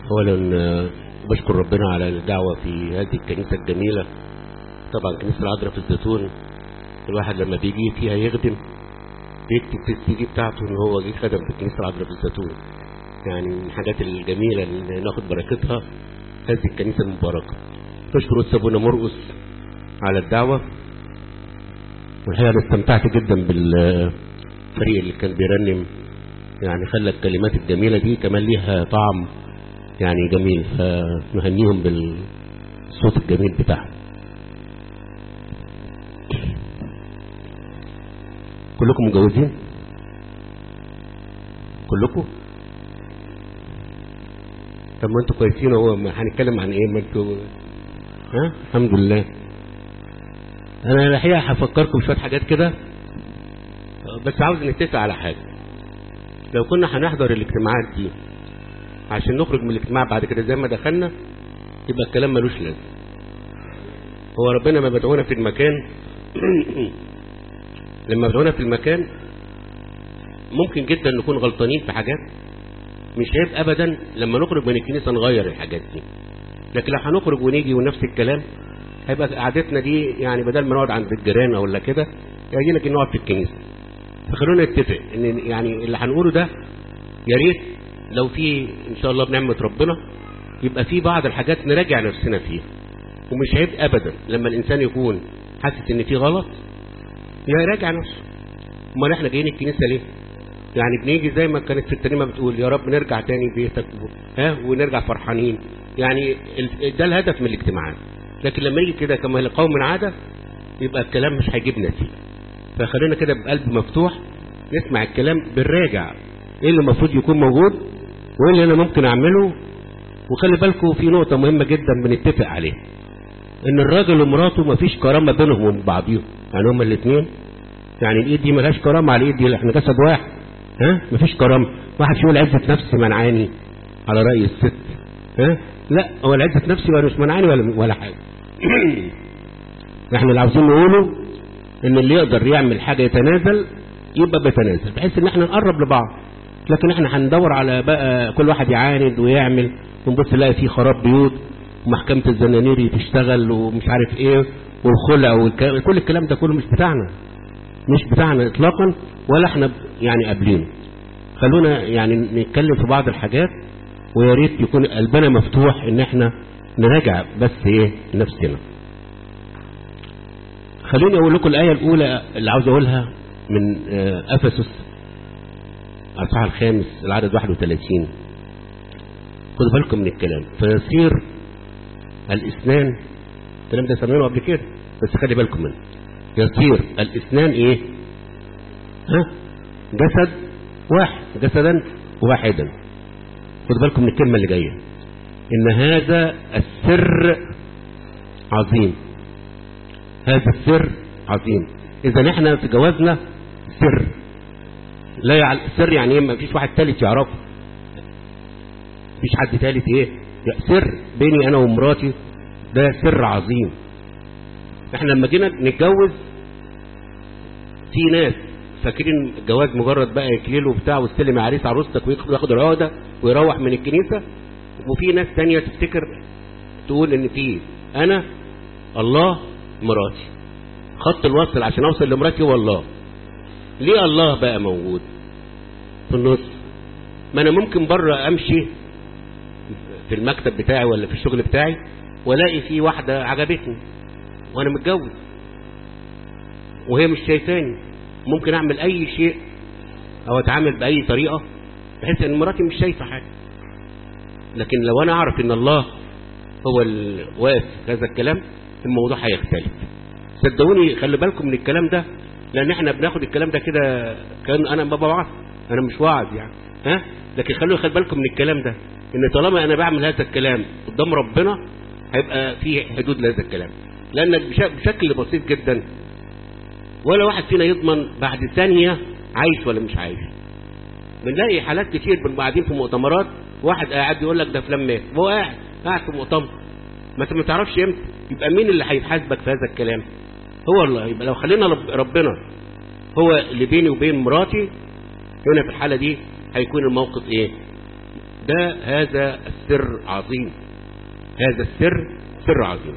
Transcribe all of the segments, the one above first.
اولا آه، بشكر ربنا على الدعوة في هذه الكنيسة الجميلة طبعا كنيسة العذراء في الزيتون الواحد لما بيجي فيها يخدم بيكتب في السي في بتاعته ان هو جه خدم في كنيسة العذراء في الزيتون يعني من الحاجات الجميلة اللي ناخد بركتها هذه الكنيسة المباركة بشكر أستاذ أبونا مرقس على الدعوة والحقيقة أنا استمتعت جدا بالفريق اللي كان بيرنم يعني خلى الكلمات الجميلة دي كمان ليها طعم يعني جميل فنهنيهم بالصوت الجميل بتاعهم كلكم متجوزين كلكم طب ما انتوا كويسين هو ما هنتكلم عن ايه ما انتوا ها الحمد لله انا الحقيقه هفكركم شويه حاجات كده بس عاوز نتفق على حاجه لو كنا هنحضر الاجتماعات دي عشان نخرج من الاجتماع بعد كده زي ما دخلنا يبقى الكلام ملوش لازمه هو ربنا ما بدعونا في المكان لما بدعونا في المكان ممكن جدا نكون غلطانين في حاجات مش عيب ابدا لما نخرج من الكنيسه نغير الحاجات دي لكن لو هنخرج ونيجي ونفس الكلام هيبقى قعدتنا دي يعني بدل ما نقعد عند الجيران او ولا كده يجي لك نقعد في الكنيسه فخلونا نتفق ان يعني اللي هنقوله ده يا ريت لو في ان شاء الله بنعمه ربنا يبقى في بعض الحاجات نراجع نفسنا فيها ومش عيب ابدا لما الانسان يكون حاسس ان في غلط يراجع نفسه امال احنا جايين الكنيسه ليه يعني بنيجي زي ما كانت في الترنيمه بتقول يا رب نرجع تاني بيتك ها ونرجع فرحانين يعني ال- ده الهدف من الاجتماعات لكن لما يجي كده كما لقوم من عاده يبقى الكلام مش هيجيب نتيجه فخلينا كده بقلب مفتوح نسمع الكلام بالراجع ايه اللي المفروض يكون موجود وايه اللي انا ممكن اعمله وخلي بالكم في نقطه مهمه جدا بنتفق عليها ان الراجل ومراته مفيش كرامه بينهم وبين بعضيهم يعني هما الاثنين يعني الايد دي ملهاش كرامه على الايد دي احنا جسد واحد ها مفيش كرامه واحد يقول عزه نفسي منعاني على راي الست ها لا هو العزه نفسي ولا مش منعاني ولا ولا حاجه احنا اللي عاوزين نقوله ان اللي يقدر يعمل حاجه يتنازل يبقى بيتنازل بحيث ان احنا نقرب لبعض لكن احنا هندور على بقى كل واحد يعاند ويعمل ونبص نلاقي فيه خراب بيوت ومحكمه الزنانيري تشتغل ومش عارف ايه والخلع والكلام كل الكلام ده كله مش بتاعنا مش بتاعنا اطلاقا ولا احنا ب- يعني قابلينه خلونا يعني نتكلم في بعض الحاجات ويا ريت يكون قلبنا مفتوح ان احنا نراجع بس ايه نفسنا خلوني اقول لكم الايه الاولى اللي عاوز اقولها من آه، افسس الاصحاح الخامس العدد 31 خدوا بالكم من الكلام فيصير الاثنان الكلام ده سمعناه قبل كده بس خلي بالكم منه يصير الاثنان ايه ها جسد واحد جسدا واحدا خدوا بالكم من الكلمه اللي جايه ان هذا السر عظيم هذا السر عظيم اذا احنا في جوازنا سر لا يعل... سر يعني ايه ما فيش واحد ثالث يعرفه مفيش حد ثالث ايه يعني سر بيني انا ومراتي ده سر عظيم احنا لما جينا نتجوز في ناس فاكرين الجواز مجرد بقى يكليل وبتاع واستلم يا عريس عروستك وياخد ياخد العقده ويروح من الكنيسه وفي ناس تانية تفتكر تقول ان في انا الله مراتي خط الوصل عشان اوصل لمراتي هو الله ليه الله بقى موجود في النص ما انا ممكن بره امشي في المكتب بتاعي ولا في الشغل بتاعي والاقي في واحده عجبتني وانا متجوز وهي مش شايفاني ممكن اعمل اي شيء او اتعامل باي طريقه بحيث ان مراتي مش شايفه حاجه لكن لو انا اعرف ان الله هو اللي واقف في هذا الكلام الموضوع هيختلف صدقوني خلي بالكم من الكلام ده لان احنا بناخد الكلام ده كده كان انا ما بوعظ انا مش واعظ يعني ها لكن خلوا خلي بالكم من الكلام ده ان طالما انا بعمل هذا الكلام قدام ربنا هيبقى في حدود لهذا الكلام لان بش- بشكل بسيط جدا ولا واحد فينا يضمن بعد ثانيه عايش ولا مش عايش بنلاقي حالات كتير بنبقى قاعدين في مؤتمرات واحد قاعد يقول لك ده فلان مات وهو قاعد قاعد في مؤتمر ما انت ما تعرفش امتى يبقى مين اللي هيحاسبك في هذا الكلام هو الله يبقى لو خلينا رب- ربنا هو اللي بيني وبين مراتي هنا في الحاله دي هيكون الموقف ايه ده هذا السر عظيم هذا السر سر عظيم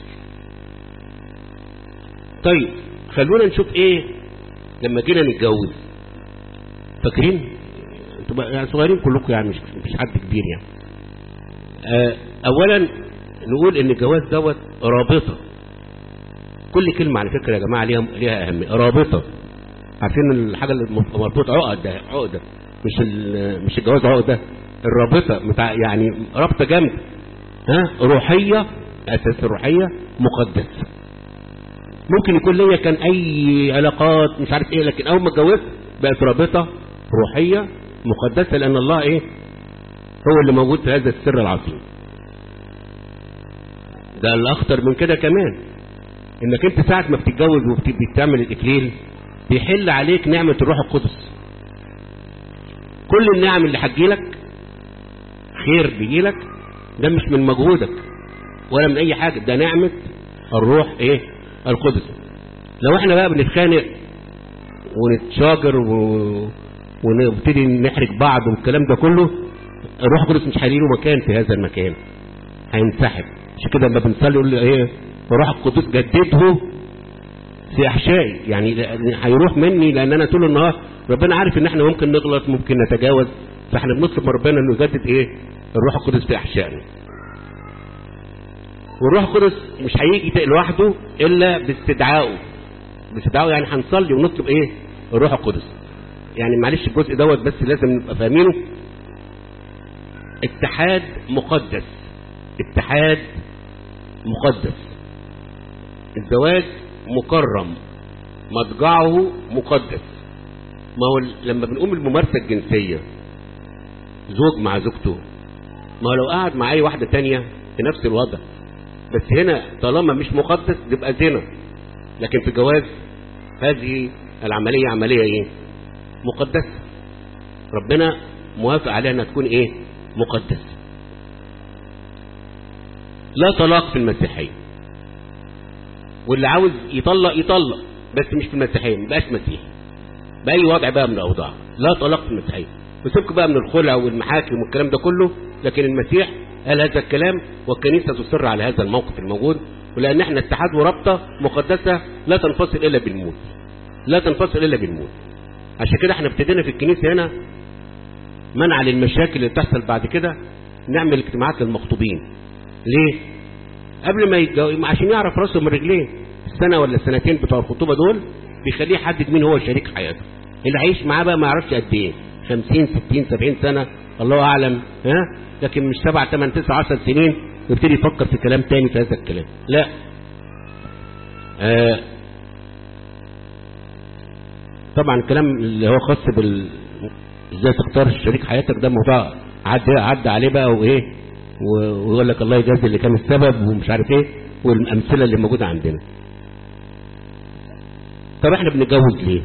طيب خلونا نشوف ايه لما جينا نتجوز فاكرين انتوا بقى- يعني صغيرين كلكم يعني مش مش حد كبير يعني آه، اولا نقول ان الجواز دوت رابطه كل كلمه على فكره يا جماعه ليها ليها اهميه رابطه عارفين الحاجه اللي مربوط عقد ده عقده مش ال- مش الجواز عقده الرابطه بتاع يعني رابطه جامده ها روحيه اساس الروحيه مقدس ممكن يكون ليا كان اي علاقات مش عارف ايه لكن اول ما اتجوزت بقت رابطه روحيه مقدسه لان الله ايه هو اللي موجود في هذا السر العظيم ده الاخطر من كده كمان انك انت ساعه ما بتتجوز وبتعمل الاكليل بيحل عليك نعمه الروح القدس كل النعم اللي هتجيلك خير بيجيلك ده مش من مجهودك ولا من اي حاجه ده نعمه الروح ايه القدس لو احنا بقى بنتخانق ونتشاجر و... ونبتدي نحرج بعض والكلام ده كله الروح القدس مش هيلاقي له مكان في هذا المكان هينسحب عشان كده لما بنصلي يقول لي ايه الروح القدس جدده في احشائي يعني لأن هيروح مني لان انا طول النهار ربنا عارف ان احنا ممكن نغلط ممكن نتجاوز فاحنا بنطلب من ربنا انه يجدد ايه الروح القدس في احشائنا والروح القدس مش هيجي لوحده الا باستدعائه باستدعائه يعني هنصلي ونطلب ايه الروح القدس يعني معلش الجزء دوت بس لازم نبقى فاهمينه اتحاد مقدس اتحاد مقدس الزواج مكرم مضجعه مقدس ما هو لما بنقوم الممارسة الجنسية زوج مع زوجته ما هو لو قعد مع اي واحدة تانية في نفس الوضع بس هنا طالما مش مقدس يبقى زنا لكن في الجواز هذه العملية عملية ايه مقدسة ربنا موافق عليها انها تكون ايه مقدس لا طلاق في المسيحية واللي عاوز يطلق يطلق بس مش في المسيحية مبقاش مسيحي بأي وضع بقى من الأوضاع لا طلاق في المسيحية وسيبك بقى من الخلع والمحاكم والكلام ده كله لكن المسيح قال هذا الكلام والكنيسة تصر على هذا الموقف الموجود ولأن احنا اتحاد ورابطة مقدسة لا تنفصل إلا بالموت لا تنفصل إلا بالموت عشان كده احنا ابتدينا في الكنيسة هنا منع للمشاكل اللي بتحصل بعد كده نعمل اجتماعات للمخطوبين ليه؟ قبل ما يتجوز عشان يعرف راسه من رجليه السنة ولا السنتين بتوع الخطوبة دول بيخليه يحدد مين هو شريك حياته اللي هيعيش معاه بقى ما يعرفش قد ايه 50 60 70 سنة الله اعلم ها لكن مش 7 8 9 10 سنين يبتدي يفكر في كلام تاني في هذا الكلام لا آه طبعا الكلام اللي هو خاص بال ازاي تختار شريك حياتك ده موضوع عدى عدى عليه بقى وايه ويقول لك الله يجازي اللي كان السبب ومش عارف ايه والامثله اللي موجوده عندنا طب احنا بنتجوز ليه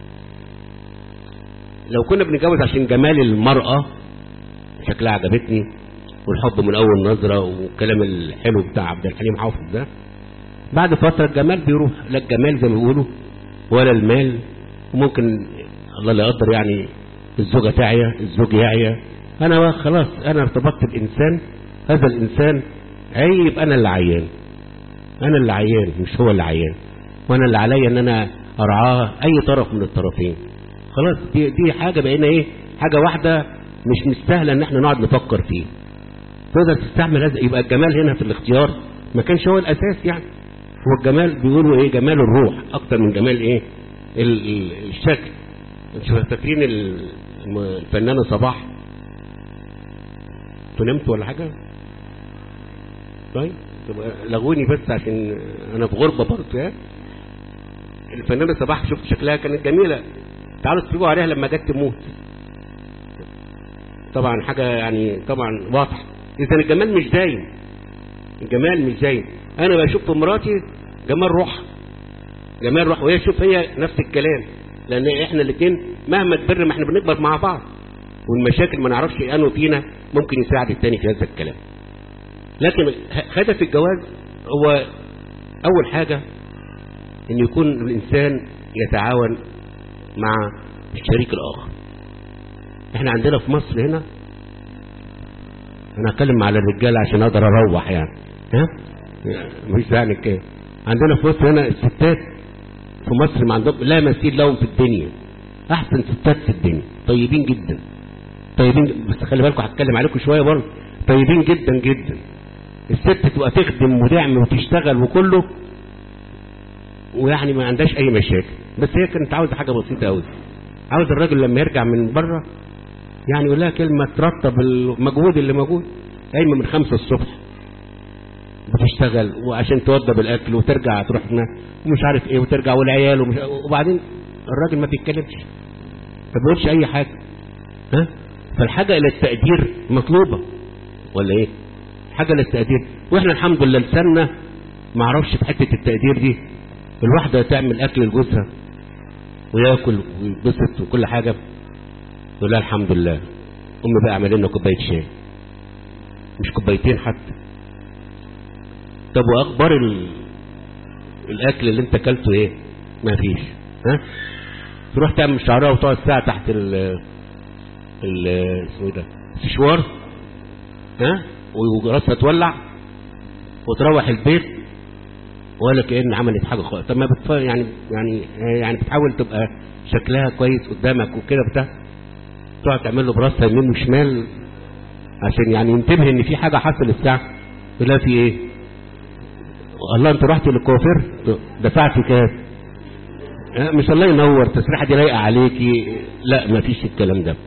لو كنا بنتجوز عشان جمال المرأة شكلها عجبتني والحب من اول نظرة والكلام الحلو بتاع عبد الحليم حافظ ده بعد فترة الجمال بيروح لا الجمال زي ما بيقولوا ولا المال وممكن الله لا يقدر يعني الزوجة تعيا الزوج يعيا انا خلاص انا ارتبطت بانسان هذا الانسان عيب انا اللي عيان انا اللي عيان مش هو اللي عيان وانا اللي عليا ان انا ارعاه اي طرف من الطرفين خلاص دي, دي حاجة بقينا ايه حاجة واحدة مش مستاهلة ان احنا نقعد نفكر فيه تقدر تستعمل هذا يبقى الجمال هنا في الاختيار ما كانش هو الاساس يعني هو الجمال بيقولوا ايه جمال الروح اكتر من جمال ايه ال ال الشكل انتوا فاكرين الفنانة صباح انتوا نمتوا ولا حاجة طيب لغوني بس عشان انا في غربة برضه ها الفنانة صباح شفت شكلها كانت جميلة تعالوا تتفرجوا عليها لما جت تموت طبعا حاجة يعني طبعا واضح اذا الجمال مش دايم الجمال مش دايم انا بشوف في مراتي جمال روح جمال روح وهي تشوف هي نفس الكلام لان احنا الاثنين مهما كبرنا ما احنا بنكبر مع بعض والمشاكل ما نعرفش انه فينا ممكن يساعد التاني في هذا الكلام لكن هدف الجواز هو اول حاجة ان يكون الانسان يتعاون مع الشريك الاخر احنا عندنا في مصر هنا انا هتكلم على الرجاله عشان اقدر اروح يعني ها مش يعني كده عندنا في مصر هنا الستات في مصر ما عندهم لا مثيل لهم في الدنيا احسن ستات في الدنيا طيبين جدا طيبين بس خلي بالكم هتكلم عليكم شويه برضه طيبين جدا جدا الست تبقى تخدم ودعم وتشتغل وكله ويعني ما عندهاش اي مشاكل بس هي كانت عاوزه حاجه بسيطه قوي عاوز الراجل لما يرجع من بره يعني يقول لها كلمه ترتب المجهود اللي موجود قايمه من خمسة الصبح بتشتغل وعشان توضب الاكل وترجع تروح ومش عارف ايه وترجع والعيال ومش وبعدين الراجل ما بيتكلمش ما بيقولش اي حاجه ها فالحاجه الى التقدير مطلوبه ولا ايه حاجه للتقدير واحنا الحمد لله لساننا ما اعرفش في حته التقدير دي الواحده تعمل اكل لجوزها وياكل ويتبسط وكل حاجه يقول لها الحمد لله امي بقى اعمل لنا كوبايه شاي مش كوبايتين حتى طب واخبار ال... الاكل اللي انت اكلته ايه ما فيش ها تروح تعمل شعرها وتقعد ساعه تحت ال ال اسمه ايه ده السشوار ها وراسها تولع وتروح البيت ولا كأن عملت حاجة خالص طب ما بتف... يعني يعني يعني بتحاول تبقى شكلها كويس قدامك وكده بتاع تقعد تعمل له براسها يمين وشمال عشان يعني ينتبه ان في حاجة حصلت الساعة لا في ايه الله انت رحت للكوافير دفعت كام مش الله ينور التسريحه دي لايقه عليكي لا ما فيش الكلام ده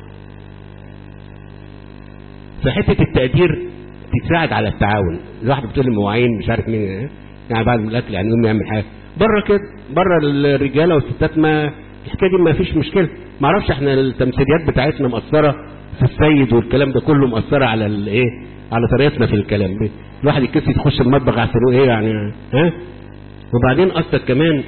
فحته التقدير تساعد على التعاون الواحد بتقول المواعين مش عارف مين يعني بعد الاكل يعني يقوم يعمل حاجه بره كده بره الرجاله والستات ما الحكايه دي ما فيش مشكله ما اعرفش احنا التمثيليات بتاعتنا مأثره في السيد والكلام ده كله مأثره على الايه على طريقتنا في الكلام الواحد يتكسف يخش المطبخ عشان ايه يعني ها وبعدين اصلا كمان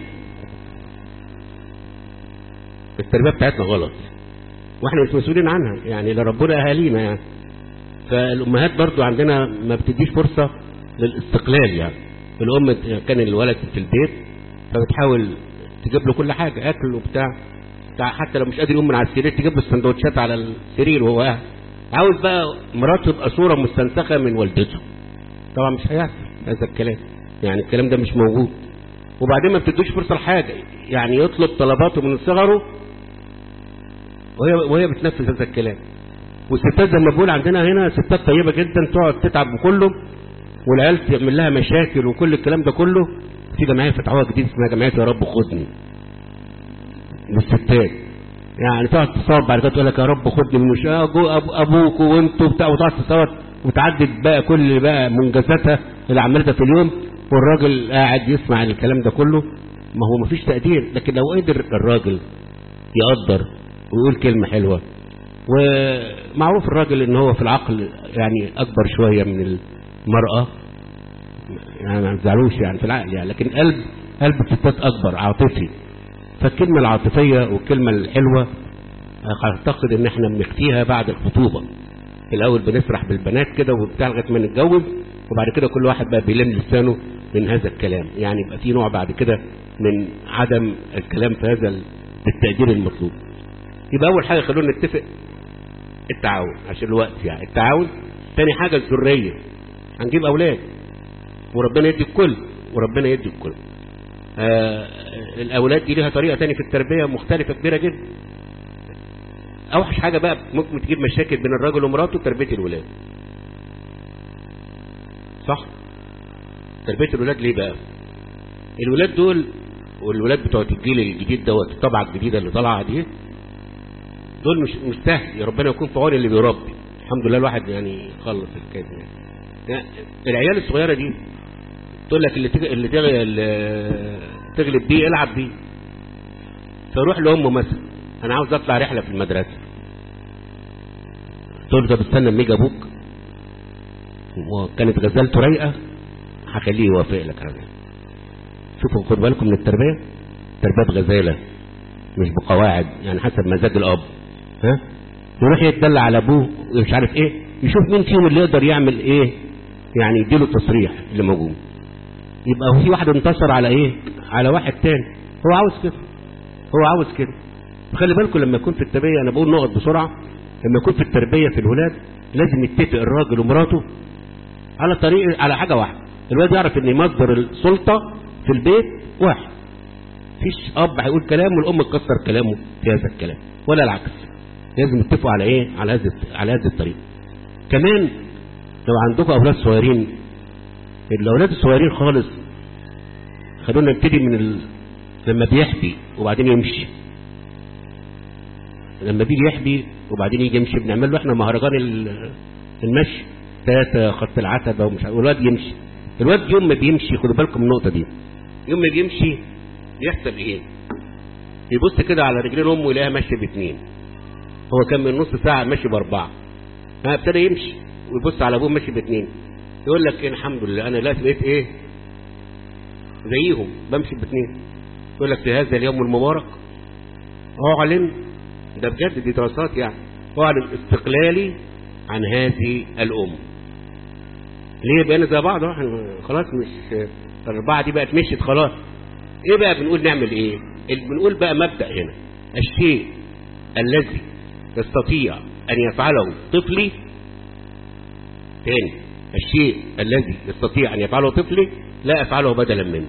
التربيه بتاعتنا غلط واحنا مش مسؤولين عنها يعني لربنا اهالينا يعني فالامهات برضو عندنا ما بتديش فرصه للاستقلال يعني الام كان الولد في البيت فبتحاول تجيب له كل حاجه اكل وبتاع حتى لو مش قادر يقوم من على السرير تجيب له السندوتشات على السرير وهو قاعد عاوز بقى مراته تبقى صوره مستنسخه من والدته طبعا مش هيحصل هذا الكلام يعني الكلام ده مش موجود وبعدين ما بتدوش فرصه لحاجه يعني يطلب طلباته من صغره وهي وهي بتنفذ هذا الكلام والستات زي ما بقول عندنا هنا ستات طيبه جدا تقعد تتعب بكله والعيال تعمل لها مشاكل وكل الكلام ده كله في جمعيه فتحوها جديد اسمها جمعيه يا رب خذني للستات يعني تقعد تصور بعد كده تقول لك يا رب خدني من مش ابوك وانتوا بتاع وتقعد تصور وتعدد بقى كل بقى منجزاتها اللي عملتها في اليوم والراجل قاعد يسمع الكلام ده كله ما هو مفيش تقدير لكن لو قدر الراجل يقدر ويقول كلمة حلوة ومعروف الراجل ان هو في العقل يعني اكبر شوية من المرأة يعني ما تزعلوش يعني في العقل يعني لكن قلب قلب الستات اكبر عاطفي فالكلمة العاطفية والكلمة الحلوة اعتقد ان احنا بنخفيها بعد الخطوبة الاول بنسرح بالبنات كده وبتاع لغايه ما نتجوز وبعد كده كل واحد بقى بيلم لسانه من هذا الكلام يعني يبقى في نوع بعد كده من عدم الكلام في هذا التقدير المطلوب يبقى اول حاجه خلونا نتفق التعاون عشان الوقت يعني التعاون تاني حاجه الذريه هنجيب اولاد وربنا يدي الكل وربنا يدي الكل آه الاولاد دي ليها طريقه تاني في التربيه مختلفه كبيره جدا اوحش حاجه بقى ممكن تجيب مشاكل بين الراجل ومراته تربيه الولاد صح تربيه الولاد ليه بقى الولاد دول والولاد بتوع الجيل الجديد دوت الطبعه الجديده اللي طالعه دي دول مش مش سهل يا ربنا يكون في عون اللي بيربي الحمد لله الواحد يعني يخلص الكلام يعني. يعني العيال الصغيره دي تقول لك اللي تغ... اللي, تغ... اللي تغلب بيه العب بيه فيروح لامه مثلا انا عاوز اطلع رحله في المدرسه تقول له طب استنى اما يجي ابوك وكانت غزالته رايقه هخليه يوافق لك على شوفوا خدوا بالكم من التربيه تربيه غزاله مش بقواعد يعني حسب مزاج الاب ها يروح يتدلع على ابوه ومش عارف ايه يشوف مين فيهم اللي يقدر يعمل ايه يعني يديله التصريح اللي موجود يبقى في واحد انتصر على ايه على واحد تاني هو عاوز كده هو عاوز كده خلي بالكم لما يكون في التربيه انا بقول نقط بسرعه لما يكون في التربيه في الولاد لازم يتفق الراجل ومراته على طريق على حاجة واحدة الواد يعرف ان مصدر السلطة في البيت واحد مفيش اب هيقول كلام والام تكسر كلامه في هذا الكلام ولا العكس لازم يتفقوا على ايه على هذا على هذه الطريقه كمان لو عندكم اولاد صغيرين الاولاد الصغيرين خالص خلونا نبتدي من ال... لما بيحبي وبعدين يمشي لما بيجي يحبي وبعدين يجي يمشي بنعمل له احنا مهرجان ال- المشي ثلاثة خط العتبة ومش عارف- والواد يمشي الواد يوم ما بيمشي خدوا بالكم من النقطة دي يوم ما بيمشي يحصل ايه يبص كده على رجلين امه يلاقيها ماشيه باثنين هو كان من نص ساعه ماشي باربعه ها ابتدى يمشي ويبص على ابوه ماشي باثنين يقول لك إيه الحمد لله انا لا بقيت ايه زيهم بمشي باثنين يقول لك في هذا اليوم المبارك اعلن ده بجد دي دراسات يعني اعلن استقلالي عن هذه الام ليه بقينا زي بعض أهو، احنا خلاص مش الاربعه دي بقت مشيت خلاص ايه بقى بنقول نعمل ايه اللي بنقول بقى مبدأ هنا الشيء الذي يستطيع ان يفعله طفلي تاني الشيء الذي يستطيع ان يفعله طفلي لا افعله بدلا منه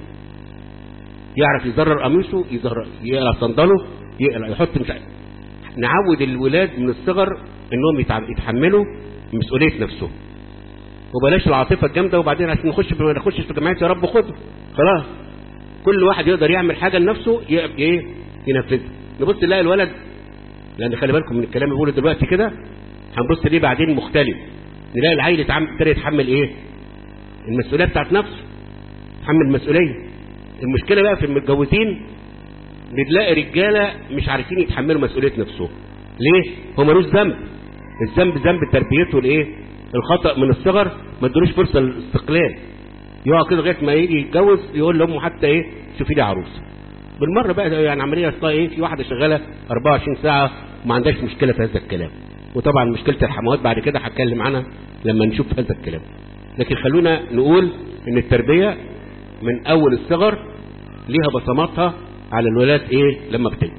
يعرف يزرر قميصه يزرر يقلع صندله يقلع يحط مش عارف. نعود الولاد من الصغر انهم يتع- يتحملوا مسؤوليه نفسهم وبلاش العاطفه الجامده وبعدين عشان نخش في نخش في جمعيه يا رب خده خلاص كل واحد يقدر يعمل حاجه لنفسه ي- ايه ينفذها نبص نلاقي الولد لان خلي بالكم من الكلام اللي بقوله دلوقتي كده هنبص ليه بعدين مختلف نلاقي العيل يتعامل ابتدى يتحمل ايه المسؤوليه بتاعت نفسه يتحمل المسؤوليه المشكله بقى في المتجوزين بنلاقي رجاله مش عارفين يتحملوا مسؤوليه نفسهم ليه هو ملوش ذنب الذنب ذنب تربيته الايه الخطا من الصغر ما ادلوش فرصه للاستقلال يقعد كده لغايه ما يجي يتجوز يقول لامه حتى ايه شوفي لي عروسه بالمره بقى يعني عمليه اصلا ايه في واحده شغاله 24 ساعه وما عندهاش مشكله في هذا الكلام وطبعا مشكله الحموات بعد كده هتكلم عنها لما نشوف هذا الكلام لكن خلونا نقول ان التربيه من اول الصغر ليها بصماتها على الولاد ايه لما بتكبر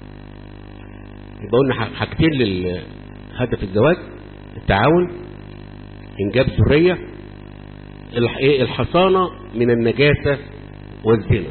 يبقى قلنا ح- حاجتين لهدف الزواج التعاون انجاب ذريه الح- إيه؟ الحصانه من النجاسه والزنا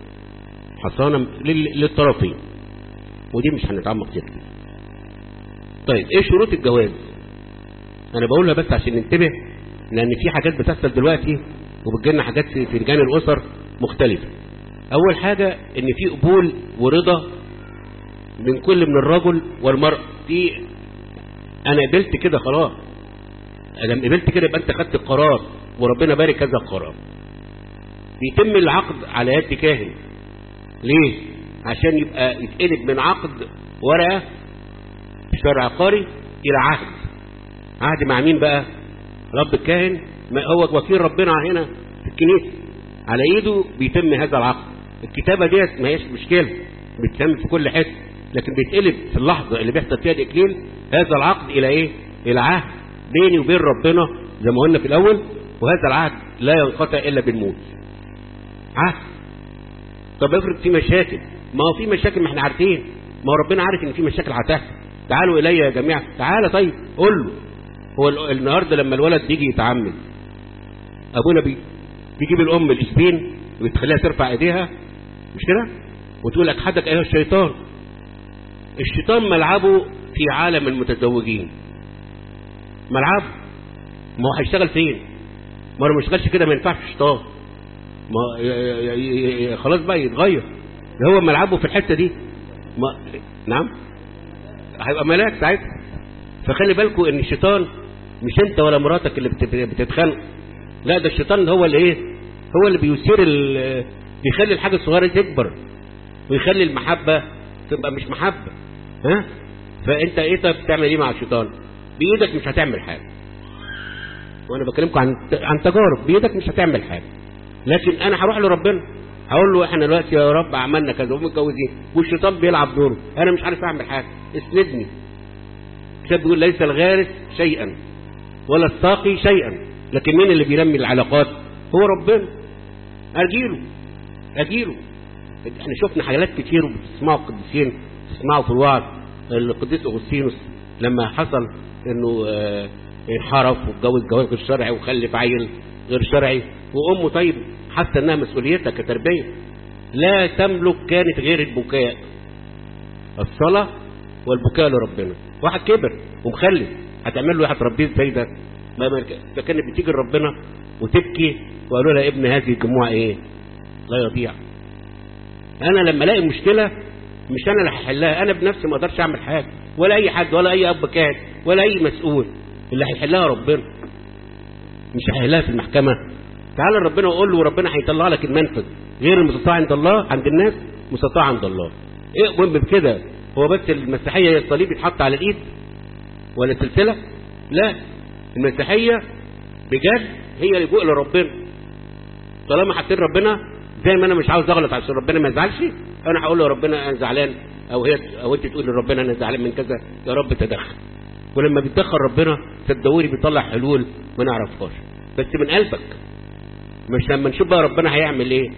حصانه لل- للطرفين ودي مش هنتعمق فيها كتير طيب ايه شروط الجواز انا بقولها بس عشان ننتبه لان في حاجات بتحصل دلوقتي وبتجيلنا حاجات في في لجان الاسر مختلفه اول حاجه ان في قبول ورضا من كل من الرجل والمرأة في انا قبلت كده خلاص ادم قبلت كده يبقى انت خدت القرار وربنا بارك هذا القرار بيتم العقد على يد كاهن ليه عشان يبقى يتقلب من عقد ورقه شرع عقاري الى عهد عهد مع مين بقى رب الكاهن ما هو وكيل ربنا هنا في الكنيسه على ايده بيتم هذا العقد الكتابه ديت ما هيش مشكله بتتم في كل حته لكن بيتقلب في اللحظه اللي بيحصل فيها الاكليل هذا العقد الى ايه الى عهد بيني وبين ربنا زي ما قلنا في الاول وهذا العهد لا ينقطع الا بالموت عهد طب افرض في مشاكل ما هو في مشاكل ما احنا عارفين ما هو ربنا عارف ان في مشاكل هتحصل تعالوا الي يا جماعه تعالى طيب قول له هو ال- النهارده لما الولد بيجي يتعمد ابونا بي بيجيب الام الاسبين وتخليها ترفع ايديها مش كده وتقول اجحدك ايها الشيطان الشيطان ملعبه في عالم المتزوجين ملعبه ما هو هيشتغل فين ما هو ما يشتغلش كده ما ينفعش الشيطان ما ي- ي- ي- ي- خلاص بقى يتغير ده هو ملعبه في الحته دي ما نعم هيبقى ملاك ساعتها فخلي بالكم ان الشيطان مش انت ولا مراتك اللي بت- بتتخانق لا ده الشيطان هو اللي ايه هو اللي بيثير ال- بيخلي الحاجه الصغيره دي تكبر ويخلي المحبه تبقى مش محبه ها فانت ايه طب بتعمل ايه مع الشيطان بايدك مش هتعمل حاجه وانا بكلمكم عن عن تجارب بايدك مش هتعمل حاجه لكن انا هروح لربنا هقول له احنا دلوقتي يا رب عملنا كذا ومتجوزين والشيطان بيلعب دوره انا مش عارف اعمل حاجه اسندني الكتاب بيقول ليس الغارس شيئا ولا الساقي شيئا لكن مين اللي بينمي العلاقات هو ربنا اجيله اجيله احنا شفنا حاجات كتير وبتسمعوا القديسين بتسمعوا في الوعظ القديس اغسطينوس لما حصل انه آه، انحرف واتجوز جواز غير شرعي وخلف عيل غير شرعي وامه طيب حاسه انها مسؤوليتها كتربيه لا تملك كانت غير البكاء الصلاه والبكاء لربنا واحد كبر ومخلف هتعمل له ايه هتربيه ازاي ده ما ما- ده كانت بتيجي لربنا وتبكي وقالوا لها ابن هذه الجموع ايه لا يضيع انا لما الاقي مشكله مش انا اللي هحلها انا بنفسي ما اقدرش اعمل حاجه ولا اي حد ولا اي اب كان ولا اي مسؤول اللي هيحلها ربنا مش هيحلها في المحكمه تعال لربنا وقول له وربنا هيطلع لك المنفذ غير المستطاع عند الله عند الناس مستطاع عند الله ايه اؤمن بكده هو بس المسيحيه هي الصليب يتحط على الايد ولا سلسله لا المسيحيه بجد هي لجوء لربنا طالما حطيت ربنا زي ما انا مش عاوز اغلط عشان ربنا ما يزعلش انا هقول له يا ربنا انا زعلان او هي او انت تقول لربنا انا زعلان من كذا يا رب تدخل ولما بيتدخل ربنا صدقوني بيطلع حلول ما نعرفهاش بس من قلبك مش لما نشوف بقى ربنا هيعمل ايه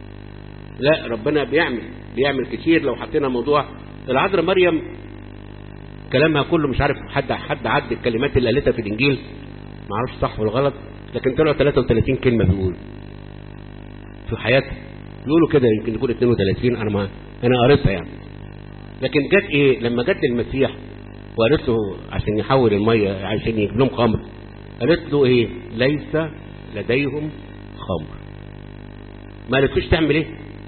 لا ربنا بيعمل بيعمل كتير لو حطينا موضوع العذراء مريم كلامها كله مش عارف حد حد عد الكلمات اللي قالتها في الانجيل ما اعرفش صح ولا غلط لكن طلعوا 33 كلمه بيقول في حياتها بيقولوا كده يمكن يكون 32 انا ما انا قريتها يعني لكن جت ايه لما جت المسيح وقالت له عشان يحول الميه عشان يجيب لهم خمر قالت له ايه ليس لديهم خمر ما قالتلوش تعمل ايه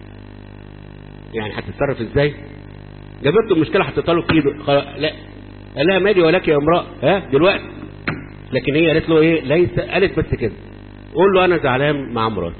يعني هتتصرف ازاي جابت له المشكله حطيتها له في ايده خلاص، لا قال لها مالي ولك يا امراه ها دلوقتي لكن هي قالت له ايه ليس قالت بس كده قول له انا زعلان مع مراتي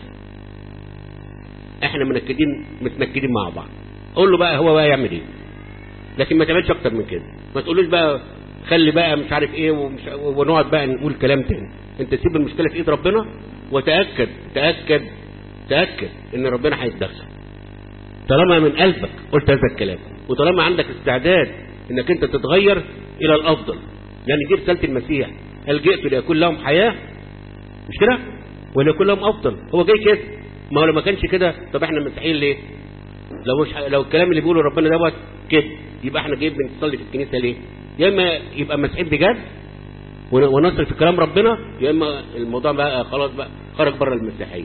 احنا منكدين متنكدين مع بعض قول له بقى هو بقى يعمل ايه لكن ما تعملش اكتر من كده ما تقولوش بقى خلي بقى مش عارف ايه ومش ونقعد بقى نقول كلام تاني انت سيب المشكله في ايد ربنا وتاكد تاكد تاكد ان ربنا هيتدخل طالما من قلبك قلت هذا الكلام وطالما عندك استعداد انك انت تتغير الى الافضل يعني دي رساله المسيح هل جئت ليكون لهم حياه مش كده وليكون لهم افضل هو جاي كده ما هو لو ما كانش كده طب احنا مسيحيين ليه لو مش لو الكلام اللي بيقوله ربنا دوت كده يبقى احنا جايين بنصلي في الكنيسه ليه يا اما يبقى مسيحيين بجد ون- ونصل في كلام ربنا يا اما الموضوع بقى خلاص بقى خرج بره المسيحيه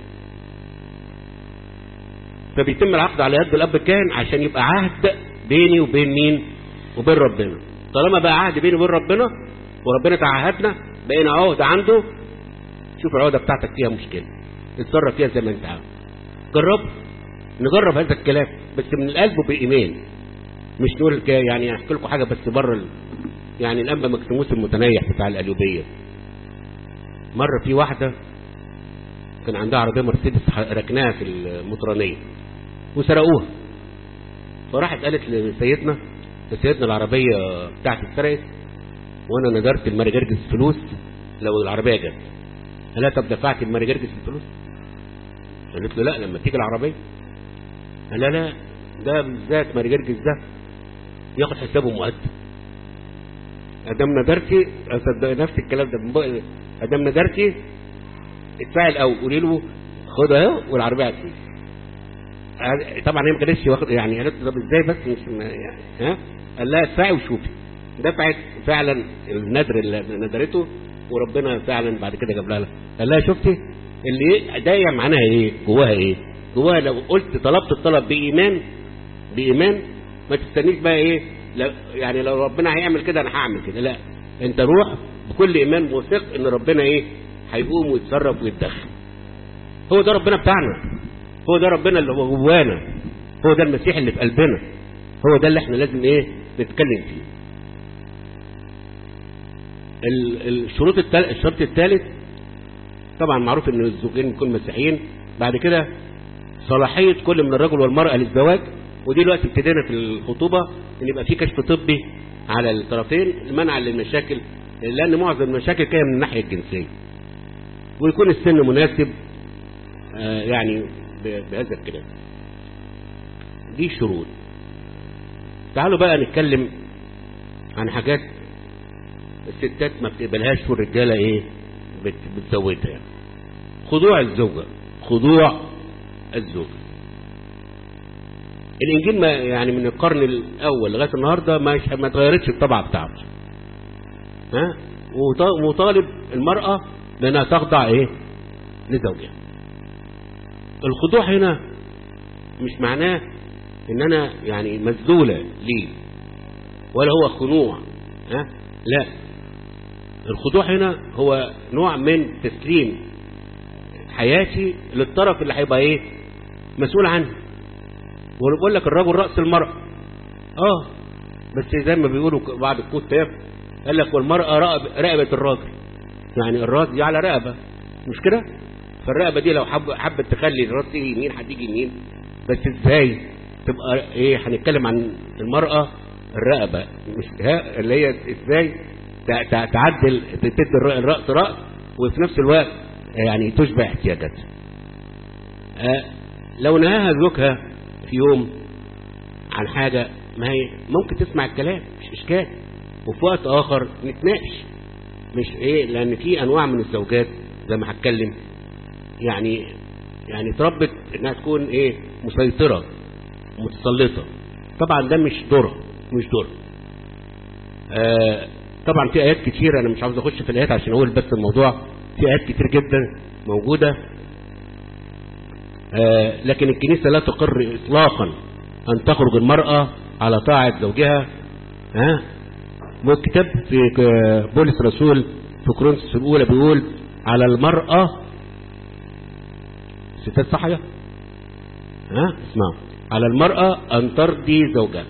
فبيتم العقد على يد الاب الكاهن عشان يبقى عهد بيني وبين مين وبين ربنا طالما بقى عهد بيني وبين ربنا وربنا تعهدنا بقينا عهد عنده شوف العقده بتاعتك فيها مشكله اتصرف فيها زي ما انت عاوز جرب نجرب هذا الكلام بس من القلب وبايمان مش نقول الك- يعني احكي لكم حاجه بس بره ال... يعني الانبا مكسيموس المتنيح بتاع القليوبيه مره في واحده كان عندها عربيه مرسيدس ح- ركناها في المطرانيه وسرقوها فراحت قالت لسيدنا سيدنا العربيه بتاعتي اتسرقت وانا ندرت الماري جرجس فلوس لو العربيه جت قال لها طب دفعت الماري جرجس الفلوس قالت له لا لما تيجي العربيه قال لها لا ده بالذات ماري جرجس ده ياخد حسابه مقدم ادام ندرتي أصدق نفس الكلام ده من بق- ادام ندرتي ادفعي الاول قولي له خدها اهو والعربيه هتفوز طبعا هي ما كانتش واخد يعني قالت له طب ازاي بس مش ما- يعني ها قال لها ادفعي وشوفي دفعت فعلا النذر اللي ندرته وربنا فعلا بعد كده جاب لها قال لها شفتي اللي ايه ده يعني معناها ايه جواها ايه جواها لو قلت طلبت الطلب بايمان بايمان ما تستنيش بقى ايه لا يعني لو ربنا هيعمل كده انا هعمل كده لا انت روح بكل ايمان وثق ان ربنا ايه هيقوم ويتصرف ويتدخل هو ده ربنا بتاعنا هو ده ربنا اللي هو جوانا هو ده المسيح اللي في قلبنا هو ده اللي احنا لازم ايه نتكلم فيه ال- الشروط التال... الشرط الثالث طبعا معروف ان الزوجين يكونوا مسيحيين بعد كده صلاحيه كل من الرجل والمراه للزواج ودي دلوقتي ابتدينا في الخطوبه ان يبقى في كشف طبي على الطرفين منعا للمشاكل لان معظم المشاكل كانت من الناحيه الجنسيه ويكون السن مناسب آه، يعني ب- بهذا الكلام دي شروط تعالوا بقى نتكلم عن حاجات الستات ما بتقبلهاش والرجاله ايه بت- بتزودها يعني. خضوع الزوجه خضوع الزوج الانجيل ما يعني من القرن الاول لغايه النهارده ما ما اتغيرتش الطبعه بتاعته ها وط- وطالب المرأة بأنها تخضع إيه لزوجها الخضوع هنا مش معناه ان انا يعني مذلولة ليه ولا هو خنوع ها لا الخضوع هنا هو نوع من تسليم حياتي للطرف اللي هيبقى ايه مسؤول عنه وانا بقول لك الرجل راس المرأة اه بس زي ما بيقولوا بعض الكتاب قال لك والمرأة رقب رقبة الراجل يعني الراس دي على رقبة مش كده فالرقبة دي لو حب حبت تخلي الراس تيجي يمين هتيجي يمين بس ازاي تبقى ايه هنتكلم عن المرأة الرقبة مش ها اللي هي ازاي تع- تع- تعدل تدي الر- الرأس رأس وفي نفس الوقت يعني تشبع احتياجاتها آه، لو نهاها زوجها في يوم عن حاجة ما هي ممكن تسمع الكلام مش إشكال وفي وقت آخر نتناقش مش إيه لأن في أنواع من الزوجات زي ما هتكلم يعني يعني تربت إنها تكون إيه مسيطرة متسلطة طبعا ده مش دور مش دور آه طبعا في آيات كتير أنا مش عاوز أخش في الآيات عشان أقول بس الموضوع في آيات كتير جدا موجودة آه لكن الكنيسة لا تقر إطلاقا أن تخرج المرأة على طاعة زوجها ها والكتاب في ك- بولس الرسول في كورنثوس الأولى بيقول على المرأة ستات صحية ها اسمعوا على المرأة أن ترضي زوجها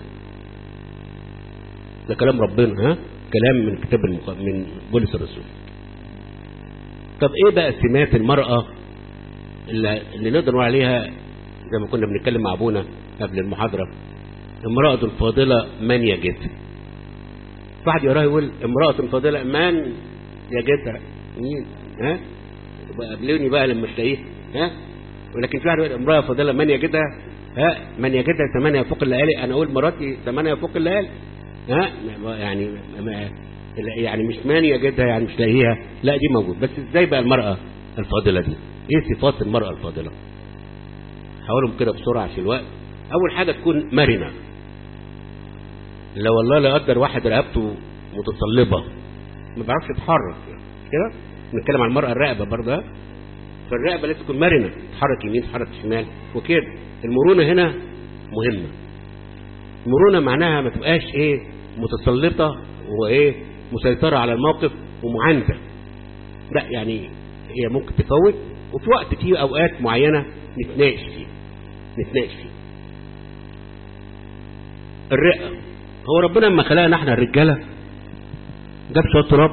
ده كلام ربنا ها كلام من كتاب المق... من بولس الرسول طب ايه بقى سمات المرأة اللي, اللي نقدر نقول عليها زي ما كنا بنتكلم مع ابونا قبل المحاضرة امرأة فاضلة من يجدها واحد يقراها يقول امرأة فاضلة من يجدها مين ها يبقى قابلوني بقى لما تلاقيه ها ولكن في واحد يقول امرأة فاضلة من يجدها ها من يجدها ثمانية فوق الليالي انا اقول مراتي ثمانية فوق الليالي ها ما- يعني ما يعني مش من يجدها يعني مش لاقيها لا دي موجود بس ازاي بقى المرأة الفاضلة دي ايه صفات المرأة الفاضلة هقولهم كده بسرعة عشان الوقت اول حاجة تكون مرنة لو والله لا قدر واحد رقبته متصلبة ما بيعرفش يتحرك كده نتكلم عن المرأة الرقبة برضه ها؟ فالرقبة لازم تكون مرنة تتحرك يمين تتحرك شمال وكده المرونة هنا مهمة المرونة معناها ما تبقاش ايه متسلطة وايه مسيطرة على الموقف ومعاندة لا يعني هي ممكن تفوت وفي وقت فيه اوقات معينة نتناقش فيه نتناقش فيه الرئة هو ربنا لما خلقنا احنا الرجالة جاب شوية تراب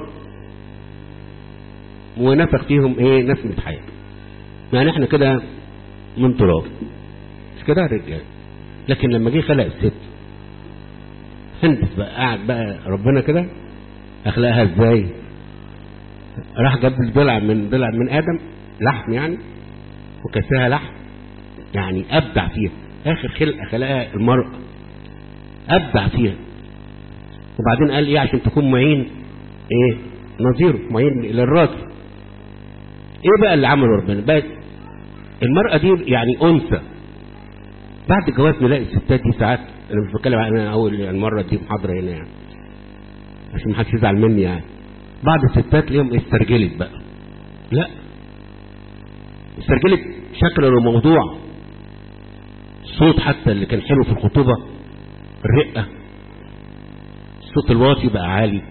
ونفخ فيهم ايه نسمة حياة يعني احنا كده من تراب مش كده الرجال لكن لما جه خلق الست هندس بقى قاعد بقى ربنا كده اخلاقها ازاي راح جاب ضلع من ضلع من ادم لحم يعني وكساها لحم يعني ابدع فيها اخر خلقه خلقها المرأة ابدع فيها وبعدين قال ايه عشان تكون معين ايه نظيره معين للراجل ايه بقى اللي عمله ربنا بقى المرأة دي يعني انثى بعد الجواز نلاقي الستات دي ساعات انا مش بتكلم عن انا اول المره دي محاضره هنا يعني عشان ما حدش يزعل مني يعني بعض الستات ليهم استرجلت بقى لا استرجلت شكل الموضوع الصوت حتى اللي كان حلو في الخطوبه الرقه الصوت الواطي بقى عالي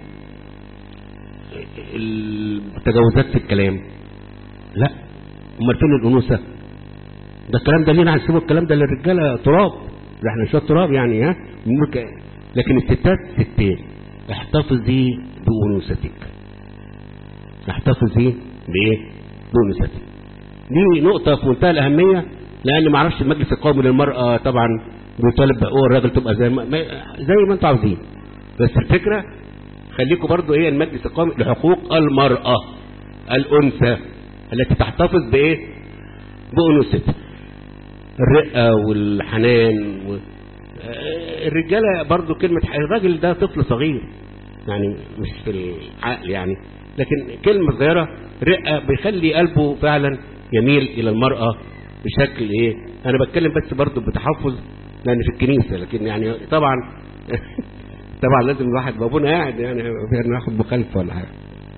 التجاوزات في الكلام لا امال فين الانوثه ده الكلام ده لينا هنسيبه الكلام ده للرجاله تراب ده احنا شويه تراب يعني ها ممكن لكن الستات ستات احتفظي بانوثتك احتفظي بايه بانوثتك دي نقطه في منتهى الاهميه لان ما اعرفش المجلس القومي للمراه طبعا بيطالب هو الراجل تبقى زي ما زي ما انتوا عاوزين بس الفكره خليكم برضو ايه المجلس القومي لحقوق المراه الانثى التي تحتفظ بايه بانوثتها الرقة والحنان و... الرجالة برضو كلمة الراجل ده طفل صغير يعني مش في العقل يعني لكن كلمة صغيرة رقة بيخلي قلبه فعلا يميل إلى المرأة بشكل إيه أنا بتكلم بس برضو بتحفظ لأن في الكنيسة لكن يعني طبعا طبعا لازم الواحد بابونا قاعد يعني ناخد مخالفة ولا حاجة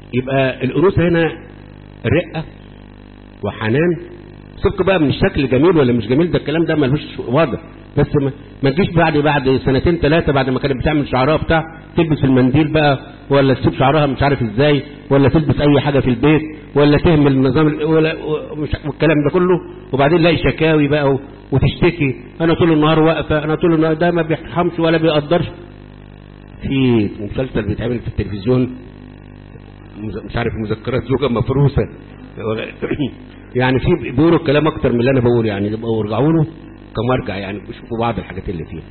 يبقى الانوثه هنا رقه وحنان سيبك بقى من الشكل جميل ولا مش جميل ده الكلام ده ملوش وضع بس ما, ما تجيش بعد بعد سنتين ثلاثه بعد ما كانت بتعمل شعرها بتاع تلبس المنديل بقى ولا تسيب شعرها مش عارف ازاي ولا تلبس اي حاجه في البيت ولا تهمل النظام ال- ولا ومش والكلام ده كله وبعدين تلاقي شكاوي بقى و- وتشتكي انا طول النهار واقفه انا طول النهار ده ما بيرحمش ولا بيقدرش في مسلسل بيتعمل في التلفزيون مز- مش عارف مذكرات زوجة مفروسة يعني في بيقولوا الكلام اكتر من اللي انا بقوله يعني يبقوا ارجعوا له كمرجع يعني بيشوفوا بعض الحاجات اللي فيها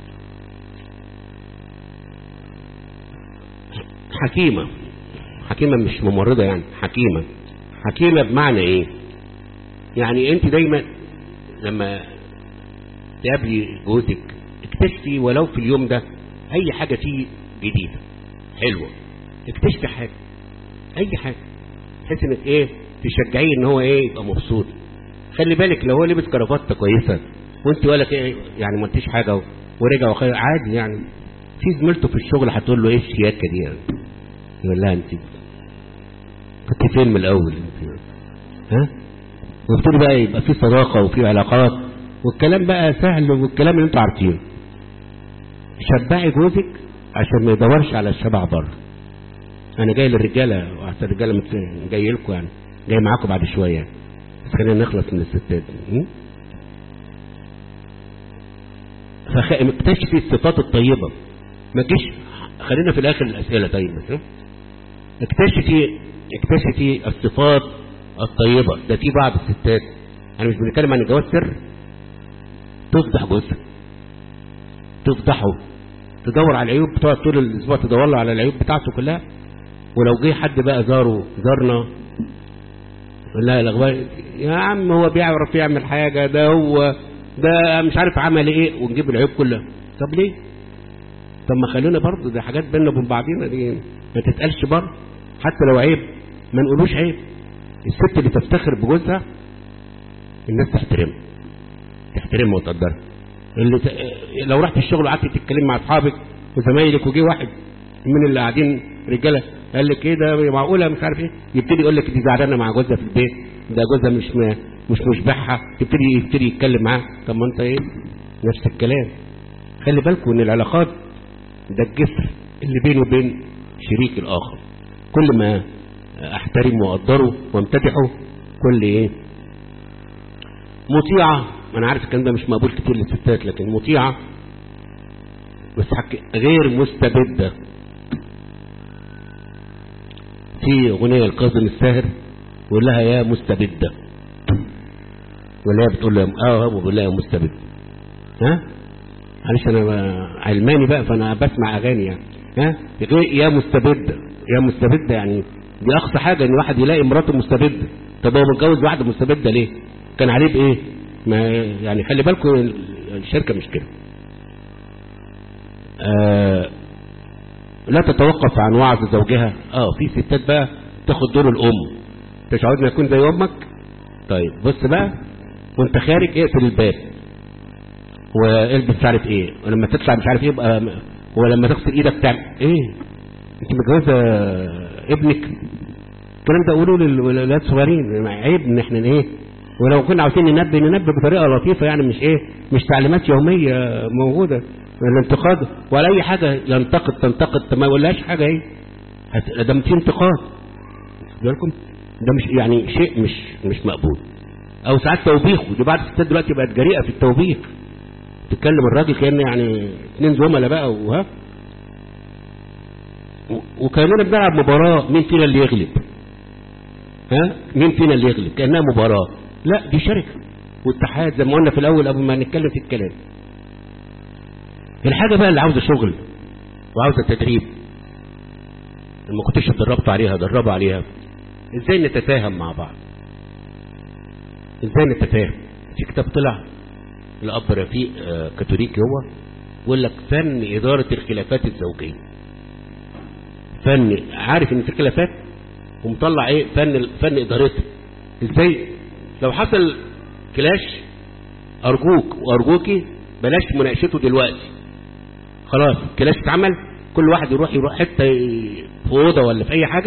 حكيمة حكيمة مش ممرضة يعني حكيمة حكيمة بمعنى ايه يعني انت دايما لما تقابلي جوزك اكتشفي ولو في اليوم ده اي حاجة فيه جديدة حلوة اكتشفي حاجة اي حاجة بحيث انك ايه تشجعيه ان هو ايه يبقى مبسوط خلي بالك لو هو لبس كرافته كويسة وانت ولا ايه يعني ما انتيش حاجة ورجع وخير عادي يعني في زميلته في الشغل هتقول له ايه الشياكة دي يعني يقول لها انت كنت فين من الاول انت ها وابتدي بقى يبقى في صداقة وفي علاقات والكلام بقى سهل والكلام اللي انتوا عارفينه شبعي جوزك عشان ما يدورش على الشبع بره انا جاي للرجاله واحسن الرجاله مت- جاي لكم يعني جاي معاكم بعد شويه بس خلينا نخلص من الستات م? فخ... اكتشفي الصفات الطيبه ما تجيش خلينا في الاخر الاسئله طيب بس ها؟ اكتشفي اكتشفي الصفات الطيبه ده في بعض الستات انا مش بنتكلم عن الجواز سر تفضح جوزها تفضحه تدور على العيوب تقعد طول الاسبوع تدور له على العيوب بتاعته كلها ولو جه حد بقى زاره زارنا لا الاخبار يا عم هو بيعرف يعمل حاجه ده هو ده مش عارف عمل ايه ونجيب العيوب كلها طب ليه طب ما خلونا برضه ده حاجات بينا وبين بعضينا دي ما تتقالش بره حتى لو عيب ما نقولوش عيب الست اللي تفتخر بجوزها الناس تحترمها تحترمها وتقدرها اللي ت... لو رحت الشغل وقعدت تتكلم مع اصحابك وزمايلك وجي واحد من اللي قاعدين رجاله قال لك ايه ده معقوله مش عارف ايه يبتدي يقول لك دي زعلانه مع جوزها في البيت ده جوزها مش م... مش مشبعها يبتدي يبتدي يتكلم معاه طب ما انت ايه نفس الكلام خلي بالكم ان العلاقات ده الجسر اللي بيني وبين شريك الاخر كل ما احترمه واقدره وامتدحه كل ايه مطيعه انا عارف الكلام ده مش مقبول كتير للستات لكن مطيعه بس حك... غير مستبده في اغنيه الكاظم الساهر يقول لها يا مستبده ولا هي بتقول له اه بقول لها يا مستبد ها معلش انا علماني بقى فانا بسمع اغاني يعني ها غير يا مستبده يا مستبده يعني دي اقصى حاجه ان واحد يلاقي مراته مستبده طب هو متجوز واحده مستبده ليه كان عليه بايه ما يعني خلي بالكم الشركه مش كده آه لا تتوقف عن وعظ زوجها اه في ستات بقى تاخد دور الام انت مش عاوزني اكون زي امك طيب بص بقى وانت خارج اقفل الباب والبس مش عارف ايه ولما تطلع مش عارف ايه يبقى ولما تغسل ايدك تعمل ايه انت متجوزه ابنك الكلام ده قولوا للولاد الصغيرين عيب ان احنا ايه ولو كنا عاوزين ننبه ننبه بطريقه لطيفه يعني مش ايه مش تعليمات يوميه موجوده الانتقاد ولا اي حاجه ينتقد تنتقد ما يقولهاش حاجه ايه ده في انتقاد بالكم ده مش يعني شيء مش مش مقبول او ساعات توبيخ ودي بعض الستات دلوقتي بقت جريئه في التوبيخ تتكلم الراجل كان يعني اثنين زملاء بقى وها وكاننا بنلعب مباراه مين فينا اللي يغلب ها مين فينا اللي يغلب كانها مباراه لا دي شركه واتحاد زي ما قلنا في الاول قبل ما نتكلم في الكلام الحاجه بقى اللي عاوزه شغل وعاوزه تدريب ما كنتش اتدربت عليها دربوا عليها ازاي نتفاهم مع بعض ازاي نتفاهم في كتاب طلع الاب رفيق آه كاثوليكي هو يقول لك فن اداره الخلافات الزوجيه فن عارف ان في خلافات ومطلع ايه فن فن ادارتها ازاي لو حصل كلاش ارجوك وارجوكي بلاش مناقشته دلوقتي خلاص كلاش اتعمل كل واحد يروح يروح حته في اوضه ولا في اي حاجه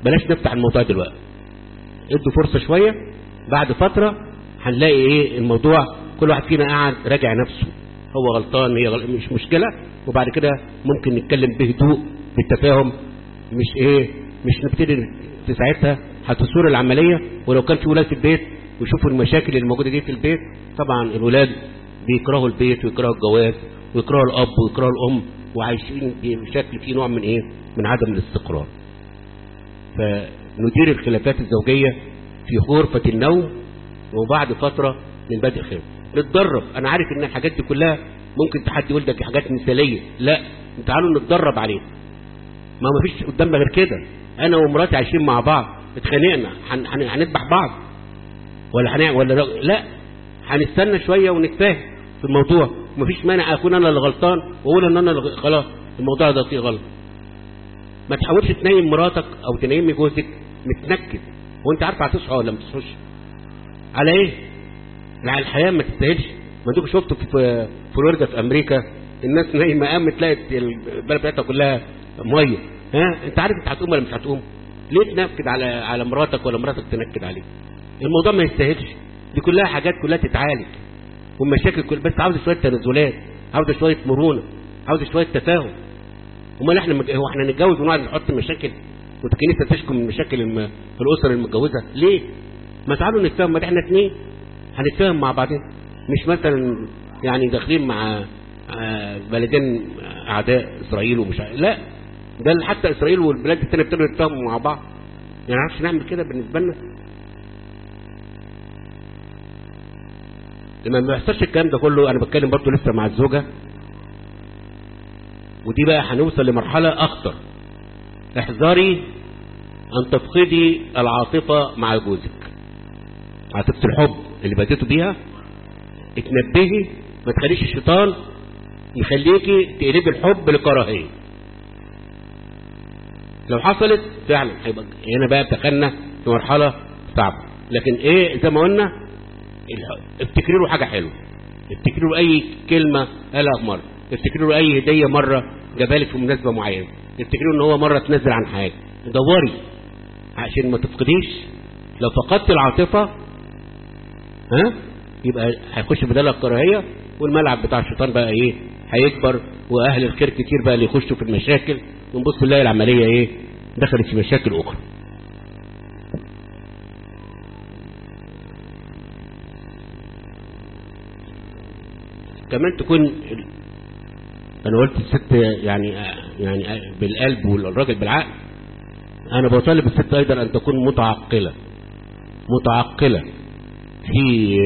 بلاش نفتح الموضوع دلوقتي ادوا فرصة شوية بعد فترة هنلاقي ايه الموضوع كل واحد فينا قاعد راجع نفسه هو غلطان هي غلط مش مشكلة وبعد كده ممكن نتكلم بهدوء بالتفاهم مش ايه مش نبتدي في ساعتها هتصور العملية ولو كان في ولاد في البيت ويشوفوا المشاكل اللي موجودة دي في البيت طبعا الولاد بيكرهوا البيت ويكرهوا الجواز ويكرهوا الاب ويكرهوا الام وعايشين بشكل فيه نوع من ايه من عدم الاستقرار فندير الخلافات الزوجية في غرفة النوم وبعد فترة من بدء خير نتدرب انا عارف ان الحاجات دي كلها ممكن تحدي يقول لك حاجات مثالية لا تعالوا نتدرب عليها ما ما فيش قدامنا غير كده انا ومراتي عايشين مع بعض اتخانقنا هن- هن- هنذبح بعض ولا هنعمل ولا لا هنستنى شويه ونتفاهم في الموضوع مفيش مانع اكون انا اللي غلطان واقول ان انا اللي غ- خلاص الموضوع ده فيه غلط ما تحاولش تنيم مراتك او تنيمي جوزك متنكد وانت عارف هتصحى ولا ما تصحوش على ايه على الحياه ما تستاهلش ما انتوا شفتوا في فلوريدا في امريكا الناس نايمه قامت لقت البلد بتاعتها كلها ميه ها انت عارف انت هتقوم ولا مش هتقوم ليه تنكد على على مراتك ولا مراتك تنكد عليك الموضوع ما يستاهلش دي كلها حاجات كلها تتعالج والمشاكل كل بس عاوزه شويه تنازلات عاوزه شويه مرونه عاوزه شويه تفاهم امال احنا مج... هو احنا نتجوز ونقعد نحط مشاكل والكنيسه تشكو من مشاكل الم... الاسر المتجوزه ليه ما تعالوا نتفاهم ما احنا اتنين هنتفاهم مع بعضين مش مثلا يعني داخلين مع آه، بلدين اعداء اسرائيل ومش عارف- لا ده حتى اسرائيل والبلاد التانية ابتدوا يتفاهموا مع بعض يعني عارفش نعمل كده بالنسبه لنا لما ما بيحصلش الكلام ده كله انا بتكلم برضه لسه مع الزوجه ودي بقى هنوصل لمرحله اخطر احذري ان تفقدي العاطفه مع جوزك عاطفه الحب اللي بديتوا بيها اتنبهي ما تخليش الشيطان يخليكي تقلبي الحب لكراهيه لو حصلت فعلا هيبقى هنا بقى دخلنا في مرحله صعبه لكن ايه زي ما قلنا الح- افتكري له حاجه حلوه افتكري له اي كلمه قالها في مره افتكري له اي هديه مره جابها لك في مناسبه معينه افتكري له ان هو مره تنزل عن حاجه دوري عشان ما تفقديش لو فقدت العاطفه ها يبقى هيخش بدالها الكراهيه والملعب بتاع الشيطان بقى ايه هيكبر واهل الخير كتير بقى اللي يخشوا في المشاكل ونبص نلاقي العمليه ايه دخلت في مشاكل اخرى كمان تكون ال- انا قلت الست يعني يعني بالقلب والراجل بالعقل انا بطالب الست ايضا ان تكون متعقله متعقله في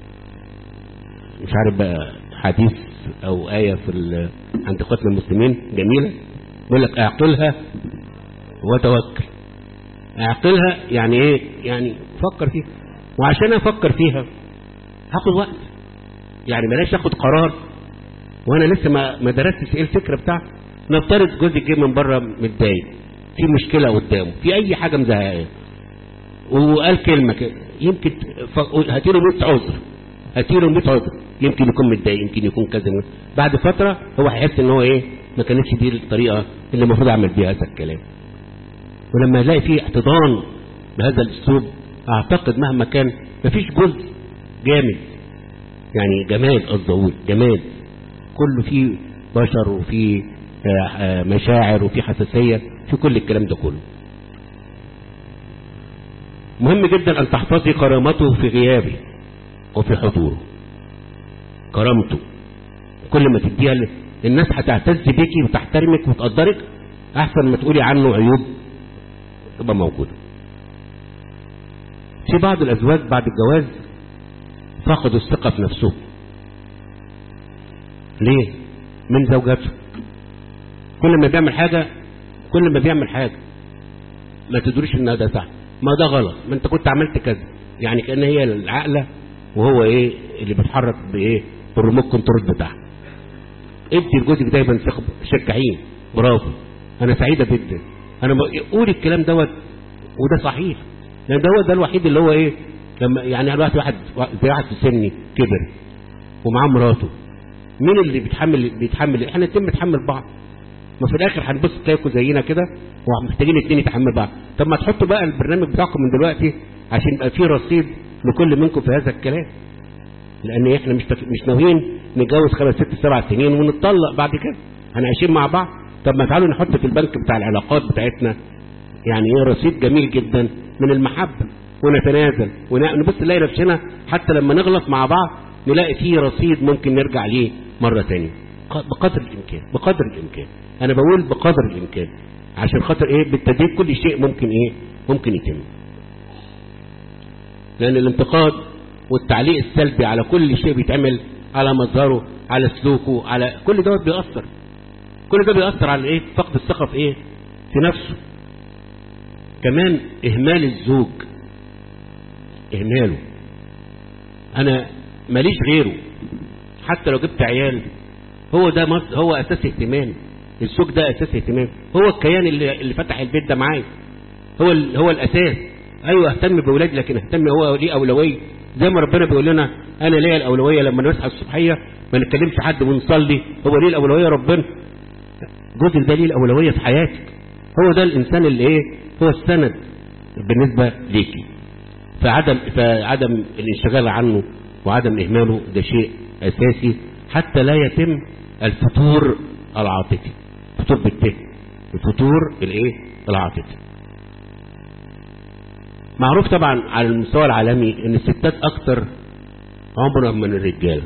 مش عارف بقى حديث او ايه في ال- عند اخواتنا المسلمين جميله بيقول لك اعقلها وتوكل اعقلها يعني ايه يعني فكر فيها وعشان افكر فيها هاخد وقت يعني بلاش اخد قرار وانا لسه ما ما درستش ايه الفكره بتاعته نفترض جوزي جه من بره متضايق في مشكله قدامه في اي حاجه مزهقاه وقال كلمه كده يمكن هاتي له 100 عذر هاتي له 100 عذر يمكن يكون متضايق يمكن يكون كذا بعد فتره هو هيحس ان هو ايه ما كانتش دي الطريقه اللي المفروض اعمل بيها هذا الكلام ولما الاقي فيه احتضان بهذا الاسلوب اعتقد مهما كان مفيش جزء جامد يعني جمال قصدي اقول جمال كله فيه بشر وفيه آه، آه، مشاعر وفيه حساسيه في كل الكلام ده كله مهم جدا ان تحفظي كرامته في غيابه وفي حضوره كرامته كل ما تديها ل- الناس هتعتز بيكي وتحترمك وتقدرك احسن ما تقولي عنه عيوب تبقى موجوده في بعض الازواج بعد الجواز فقدوا الثقه في نفسهم ليه من زوجته كل ما بيعمل حاجه كل ما بيعمل حاجه ما تدريش ان ده صح ما ده غلط ما انت كنت عملت كذا يعني كان هي العقله وهو ايه اللي بيتحرك بايه بالريموت كنترول بتاعها ادي لجوزك دايما ثقه شجعيه برافو انا سعيده جدا انا ب- قولي الكلام دوت وده صحيح لان ده هو ده الوحيد اللي هو ايه لما يعني الواحد واحد زي واحد في سني كبر ومعاه مراته مين اللي بيتحمل بيتحمل احنا الاتنين بنتحمل بعض ما في الاخر هنبص تلاقوا زينا كده ومحتاجين اتنين يتحملوا بعض طب ما تحطوا بقى البرنامج بتاعكم من دلوقتي عشان يبقى في رصيد لكل منكم في هذا الكلام لان احنا مش تف... مش ناويين نتجوز خمس ست سبع سنين ونتطلق بعد كده احنا عايشين مع بعض طب ما تعالوا نحط في البنك بتاع العلاقات بتاعتنا يعني ايه رصيد جميل جدا من المحبه ونتنازل ونبص نلاقي نفسنا حتى لما نغلط مع بعض نلاقي فيه رصيد ممكن نرجع ليه مره ثانيه بقدر الامكان بقدر الامكان انا بقول بقدر الامكان عشان خاطر ايه بالتدريب كل شيء ممكن ايه ممكن يتم لان الانتقاد والتعليق السلبي على كل شيء بيتعمل على مظهره على سلوكه على كل دوت بيأثر كل ده بيأثر على ايه فقد الثقة في ايه في نفسه كمان اهمال الزوج اهماله انا ماليش غيره حتى لو جبت عيال هو ده مص... هو اساس اهتمامي الزوج ده اساس اهتمامي هو الكيان اللي, اللي فتح البيت ده معايا هو ال... هو الاساس ايوه اهتم باولادي لكن اهتم هو ليه اولويه زي ما ربنا بيقول لنا انا ليا الاولويه لما نصحى الصبحيه ما نتكلمش حد ونصلي هو ليه الاولويه ربنا جوزك ده ليه الاولويه في حياتك هو ده الانسان اللي ايه هو السند بالنسبه ليكي فعدم فعدم الانشغال عنه وعدم اهماله ده شيء اساسي حتى لا يتم الفتور العاطفي فتور بالته الفتور الايه العاطفي معروف طبعا على المستوى العالمي ان الستات اكتر عمرا من الرجاله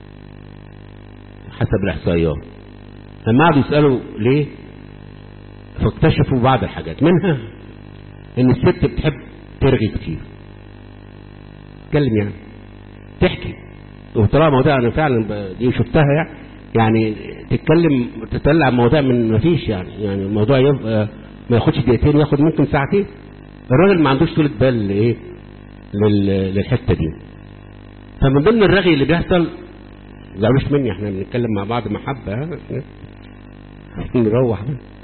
حسب الاحصائيات لما قعدوا يسالوا ليه فاكتشفوا بعض الحاجات منها ان الست بتحب ترغي كتير تتكلم يعني تحكي وطلع مواضيع انا فعلا دي شفتها يعني يعني تتكلم تطلع مواضيع من ما فيش يعني يعني الموضوع يبقى ما ياخدش دقيقتين ياخد ممكن ساعتين الراجل ما عندوش طولة بال لايه للحته دي فمن ضمن الرغي اللي بيحصل زعلوش مني احنا بنتكلم مع بعض محبه ها نروح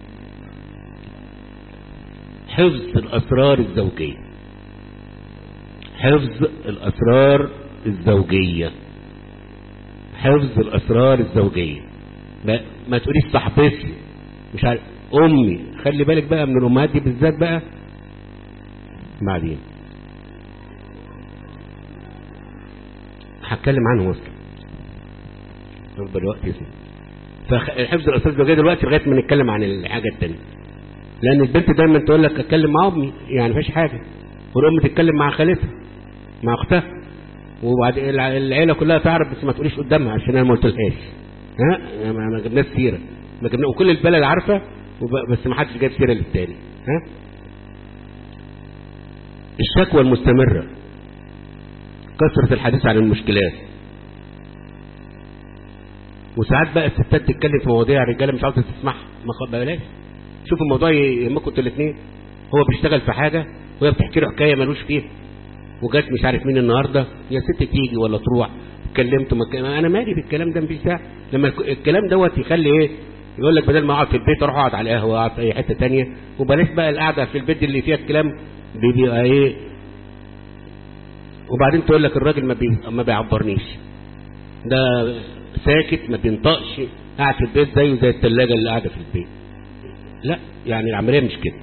حفظ الاسرار الزوجيه حفظ الاسرار الزوجيه حفظ الاسرار الزوجيه ما, ما تقوليش صاحبتي مش عارف امي خلي بالك بقى من الامهات دي بالذات بقى بعدين هتكلم عنه اصلا دلوقتي فحفظ الاسرار الزوجيه دلوقتي لغايه ما نتكلم عن الحاجه الثانيه لان البنت دايما تقول لك اتكلم مع امي يعني مفيش حاجه والام تتكلم مع خالتها مع اختها وبعد العيله كلها تعرف بس ما تقوليش قدامها عشان انا ما قلتلهاش ها ما جبناش سيره ما جبنا وكل البلد عارفه بس ما حدش جاب سيره للتاني ها الشكوى المستمره كثره الحديث عن المشكلات وساعات بقى الستات تتكلم في مواضيع الرجاله مش عاوزه تسمعها ما بلاش شوف الموضوع يهمكم انتوا الاثنين هو بيشتغل في حاجه وهي بتحكي له حكايه ملوش فيها وجات مش عارف مين النهارده يا ست تيجي ولا تروح اتكلمت مك... انا مالي بالكلام ده مفيش داعي لما الكلام دوت يخلي ايه يقول لك بدل ما اقعد في البيت اروح اقعد على القهوه اقعد في اي حته ثانيه وبلاش بقى القعده في البيت اللي فيها الكلام بيبقى ايه وبعدين تقول لك الراجل ما, بي... ما بيعبرنيش ده ساكت ما بينطقش قاعد في البيت زيه زي الثلاجه اللي قاعده في البيت لا يعني العمليه مش كده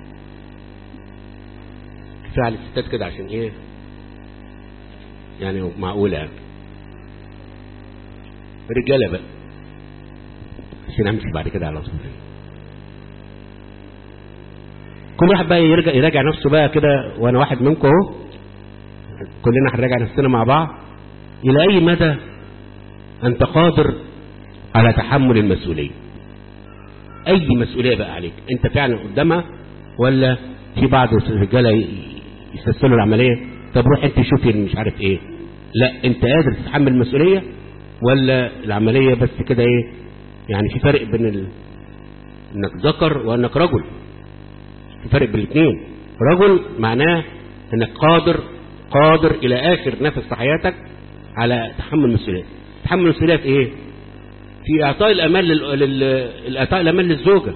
كفايه على الستات كده عشان ايه يعني معقوله يعني رجاله بقى عشان امشي بعد كده على طول كل واحد بقى يرجع يراجع نفسه بقى كده وانا واحد منكم اهو كلنا هنراجع نفسنا مع بعض الى اي مدى انت قادر على تحمل المسؤوليه اي مسؤوليه بقى عليك انت فعلا قدامها ولا في بعض الرجاله يستسهلوا العمليه طب روح انت شوفي مش عارف ايه لا انت قادر تتحمل المسؤوليه ولا العمليه بس كده ايه يعني في فرق بين ال... انك ذكر وانك رجل في فرق بين الاثنين رجل معناه انك قادر قادر الى اخر نفس في حياتك على تحمل المسؤوليه تحمل المسؤوليه في ايه في اعطاء الامان لل... لل... اعطاء الامان للزوجه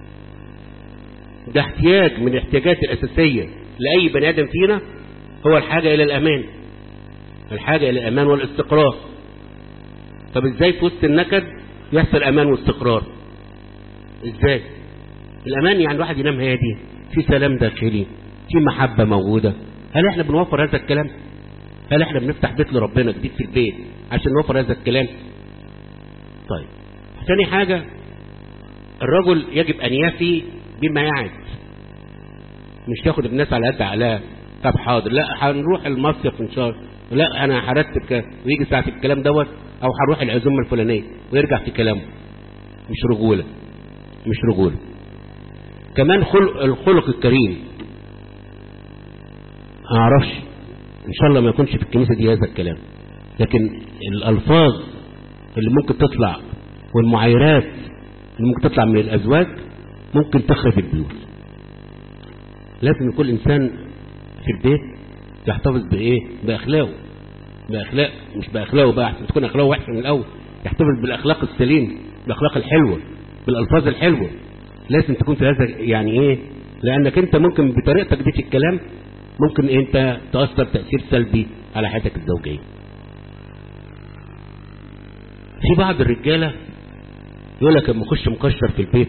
ده احتياج من الاحتياجات الاساسيه لاي بني ادم فينا هو الحاجه الى الامان الحاجه الى الامان والاستقرار طب ازاي في وسط النكد يحصل امان واستقرار ازاي الامان يعني الواحد ينام هادي في سلام داخلي في محبة موجودة هل احنا بنوفر هذا الكلام هل احنا بنفتح بيت لربنا جديد في البيت عشان نوفر هذا الكلام طيب ثاني حاجة الرجل يجب ان يفي بما يعد مش ياخد الناس على قد عقلها طب حاضر لا هنروح المصيف ان شاء الله لا انا هرتب ك... ويجي ساعة الكلام دوت او هروح العزومة الفلانية ويرجع في كلامه مش رجولة مش رجولة كمان خلق الخلق الكريم ما اعرفش ان شاء الله ما يكونش في الكنيسة دي هذا الكلام لكن الالفاظ اللي ممكن تطلع والمعايرات اللي ممكن تطلع من الازواج ممكن تخرب البيوت لازم يكون الانسان في البيت يحتفظ بايه باخلاقه باخلاق مش باخلاقه بقى احسن تكون اخلاقه وحشه من الاول يحتفظ بالاخلاق السليم بالاخلاق الحلوه بالالفاظ الحلوه لازم تكون في هذا يعني ايه لانك انت ممكن بطريقتك دي في الكلام ممكن انت تاثر تاثير سلبي على حياتك الزوجيه في بعض الرجاله يقول لك لما اخش مكشر في البيت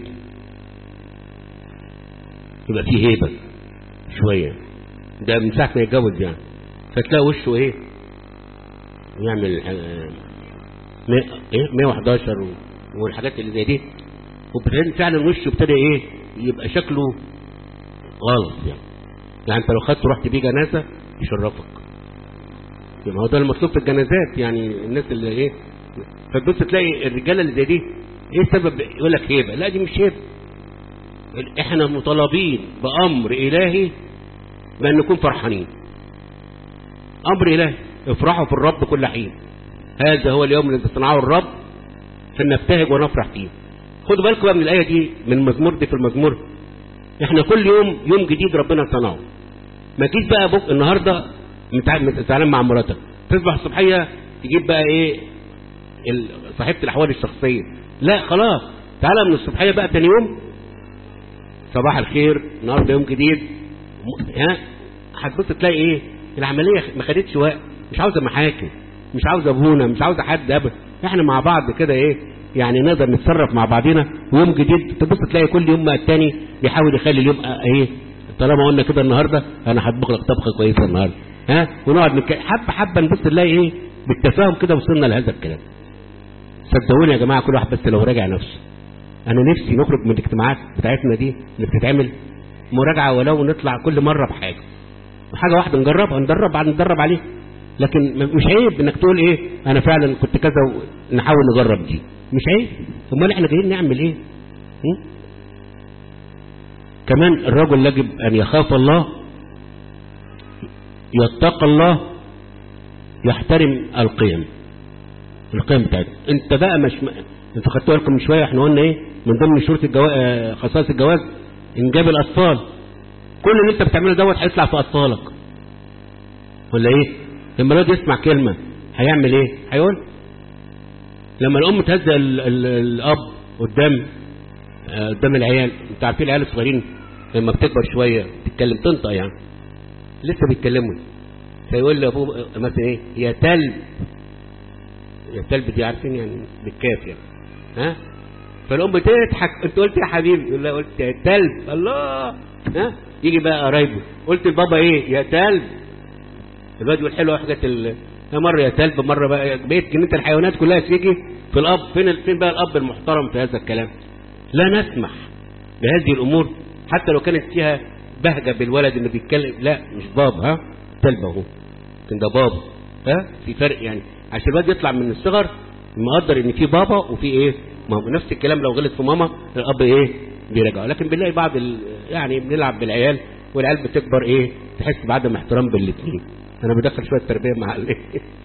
يبقى فيه هيبه شويه ده من ساعه ما يتجوز يعني فتلاقي وشه ايه يعمل آه، مية- ايه 111 والحاجات اللي زي دي وبتلاقي فعلا وشه ابتدى ايه يبقى شكله غلط يعني يعني انت لو خدت رحت بيه جنازه يشرفك يبقى هو ده المطلوب في الجنازات يعني الناس اللي ايه فتبص تلاقي الرجاله اللي زي دي ايه السبب يقول لك هيبه لا دي مش هيبه احنا مطالبين بامر الهي بان نكون فرحانين امر الهي افرحوا في الرب كل حين هذا هو اليوم الذي صنعه الرب فلنبتهج ونفرح فيه خدوا بالكم بقى من الايه دي من المزمور دي في المزمور احنا كل يوم يوم جديد ربنا صنعه ما تجيش بقى بك النهارده متع- متزعلان مع مراتك تصبح الصبحيه تجيب بقى ايه ال- صاحبه الاحوال الشخصيه لا خلاص تعالى من الصبحيه بقى تاني يوم صباح الخير النهارده يوم جديد م- ها هتبص تلاقي ايه العمليه ما خدتش وقت مش عاوزه محاكم مش عاوزه ابونا مش عاوزه حد ابدا احنا مع بعض كده ايه يعني نقدر نتصرف مع بعضنا ويوم جديد تبص تلاقي كل يوم بقى التاني بيحاول يخلي اليوم آه ايه طالما قلنا كده النهارده انا هطبخ لك طبخه كويسه النهارده ها ونقعد نك... حبه حبه نبص نلاقي ايه بالتفاهم كده وصلنا لهذا الكلام صدقوني يا جماعه كل واحد بس لو راجع نفسه انا نفسي نخرج من الاجتماعات بتاعتنا دي اللي بتتعمل مراجعه ولو نطلع كل مره بحاجه حاجه واحده نجربها ندرب ندرب عليها لكن م- مش عيب انك تقول ايه انا فعلا كنت كذا ونحاول نجرب دي مش عيب امال احنا جايين نعمل ايه م? كمان الرجل يجب ان يخاف الله يتقى الله يحترم القيم القيم بتاعتنا انت بقى مش م... انتوا خدتوا بالكم من شويه احنا قلنا ايه من ضمن شروط الجواز خصائص الجواز انجاب الاطفال كل اللي انت بتعمله دوت هيطلع في اطفالك ولا ايه لما الواد يسمع كلمه هيعمل ايه هيقول لما الام تهزق ال... ال... الاب قدام آه، قدام العيال انت عارفين العيال الصغيرين لما بتكبر شويه تتكلم تنطق يعني لسه بيتكلموا فيقول لابوه مثلا ايه يا تلب يا تلب دي عارفين يعني بالكاف يعني ها فالام تضحك انت قلت يا حبيبي يقول لها قلت يا تلب الله ها يجي بقى قرايبه قلت لبابا ايه يا تلب الواد يقول حلوه حاجه ال... مره يا تلب مره بقى بقيت جنينه الحيوانات كلها تيجي في الاب فين ال- فين بقى الاب المحترم في هذا الكلام لا نسمح بهذه الامور حتى لو كانت فيها بهجه بالولد اللي بيتكلم لا مش باب ها تلب اهو لكن ده بابا ها في فرق يعني عشان الواد يطلع من الصغر مقدر ان في بابا وفي ايه ما هو نفس الكلام لو غلط في ماما الاب ايه بيراجعه لكن بنلاقي بعض ال... يعني بنلعب بالعيال والعيال بتكبر ايه تحس بعدم احترام بالاثنين انا بدخل شويه تربيه مع ال...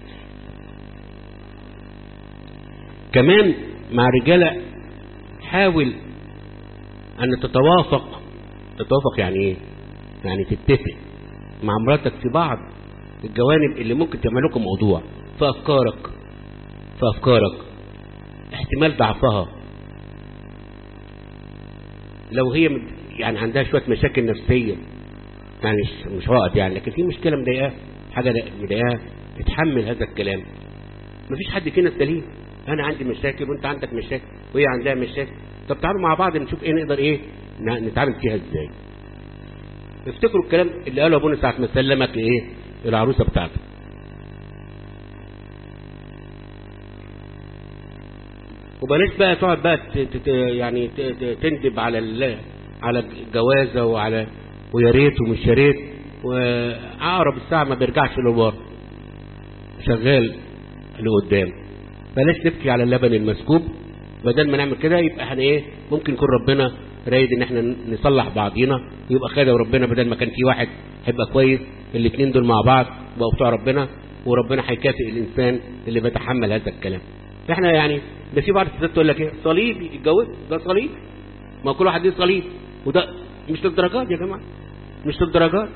كمان مع رجاله حاول ان تتوافق تتوافق يعني ايه يعني تتفق مع مراتك في بعض الجوانب اللي ممكن تعمل لكم موضوع في افكارك في افكارك احتمال ضعفها لو هي مد- يعني عندها شويه مشاكل نفسيه يعني مش مش عقد يعني لكن في مشكله مضايقاها حاجه مضايقاها تتحمل هذا الكلام مفيش حد فينا سليم انا عندي مشاكل وانت عندك مشاكل وهي عندها مشاكل طب تعالوا مع بعض نشوف ايه نقدر ايه ن- نتعامل فيها ازاي افتكروا الكلام اللي قاله ابونا ساعه ما سلمك ايه العروسه بتاعته وبلاش بقى تقعد بقى ت- ت- ت- يعني ت- ت- تندب على ال- على الجوازه وعلى ويا ريت ومش يا ريت وعقرب الساعه ما بيرجعش لورا شغال لقدام بلاش نبكي على اللبن المسكوب بدل ما نعمل كده يبقى احنا ايه ممكن يكون ربنا رايد ان احنا نصلح بعضينا ويبقى خير ربنا بدل ما كان في واحد هيبقى كويس الاثنين دول مع بعض بقوا بتوع ربنا وربنا هيكافئ الانسان اللي بيتحمل هذا الكلام احنا يعني ده في بعض الستات تقول لك ايه صليب يتجوز ده صليب ما كل واحد ليه صليب وده مش للدرجات يا جماعه مش للدرجات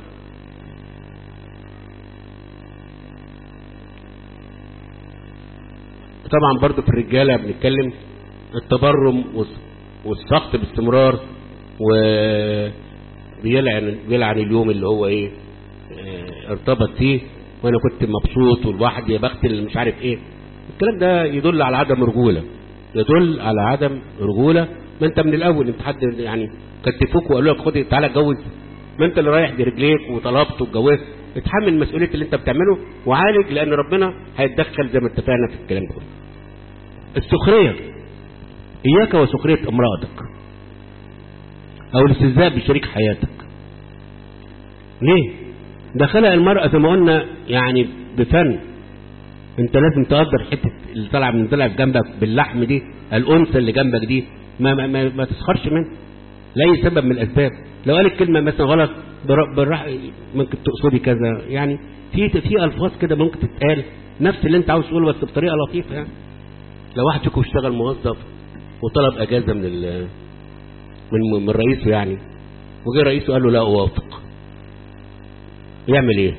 طبعا برضه في الرجاله بنتكلم التبرم والس- والسخط باستمرار و بيلعن بيلعن اليوم اللي هو ايه آه، ارتبط فيه وانا كنت مبسوط ولوحدي يا بخت اللي مش عارف ايه الكلام ده يدل على عدم رجوله يدل على عدم رجوله ما انت من الاول انت حد يعني كتفوك وقالوا لك خد تعالى اتجوز ما انت اللي رايح برجليك وطلبت واتجوزت اتحمل مسؤوليه اللي انت بتعمله وعالج لان ربنا هيتدخل زي ما اتفقنا في الكلام ده السخريه اياك وسخريه امراتك او الاستهزاء بشريك حياتك ليه ده خلق المرأة زي ما قلنا يعني بفن انت لازم تقدر حتة اللي طالعة من طلع في جنبك باللحم دي الأنثى اللي جنبك دي ما, ما, ما, ما تسخرش منها لأي سبب من الأسباب لو قالت كلمة مثلا غلط بر- بالراحة ممكن تقصدي كذا يعني في في ألفاظ كده ممكن تتقال نفس اللي انت عاوز تقوله بس بطريقة لطيفة يعني لو واحد فيكم اشتغل موظف وطلب اجازه من ال من من رئيسه يعني وجه رئيسه قال له لا اوافق يعمل ايه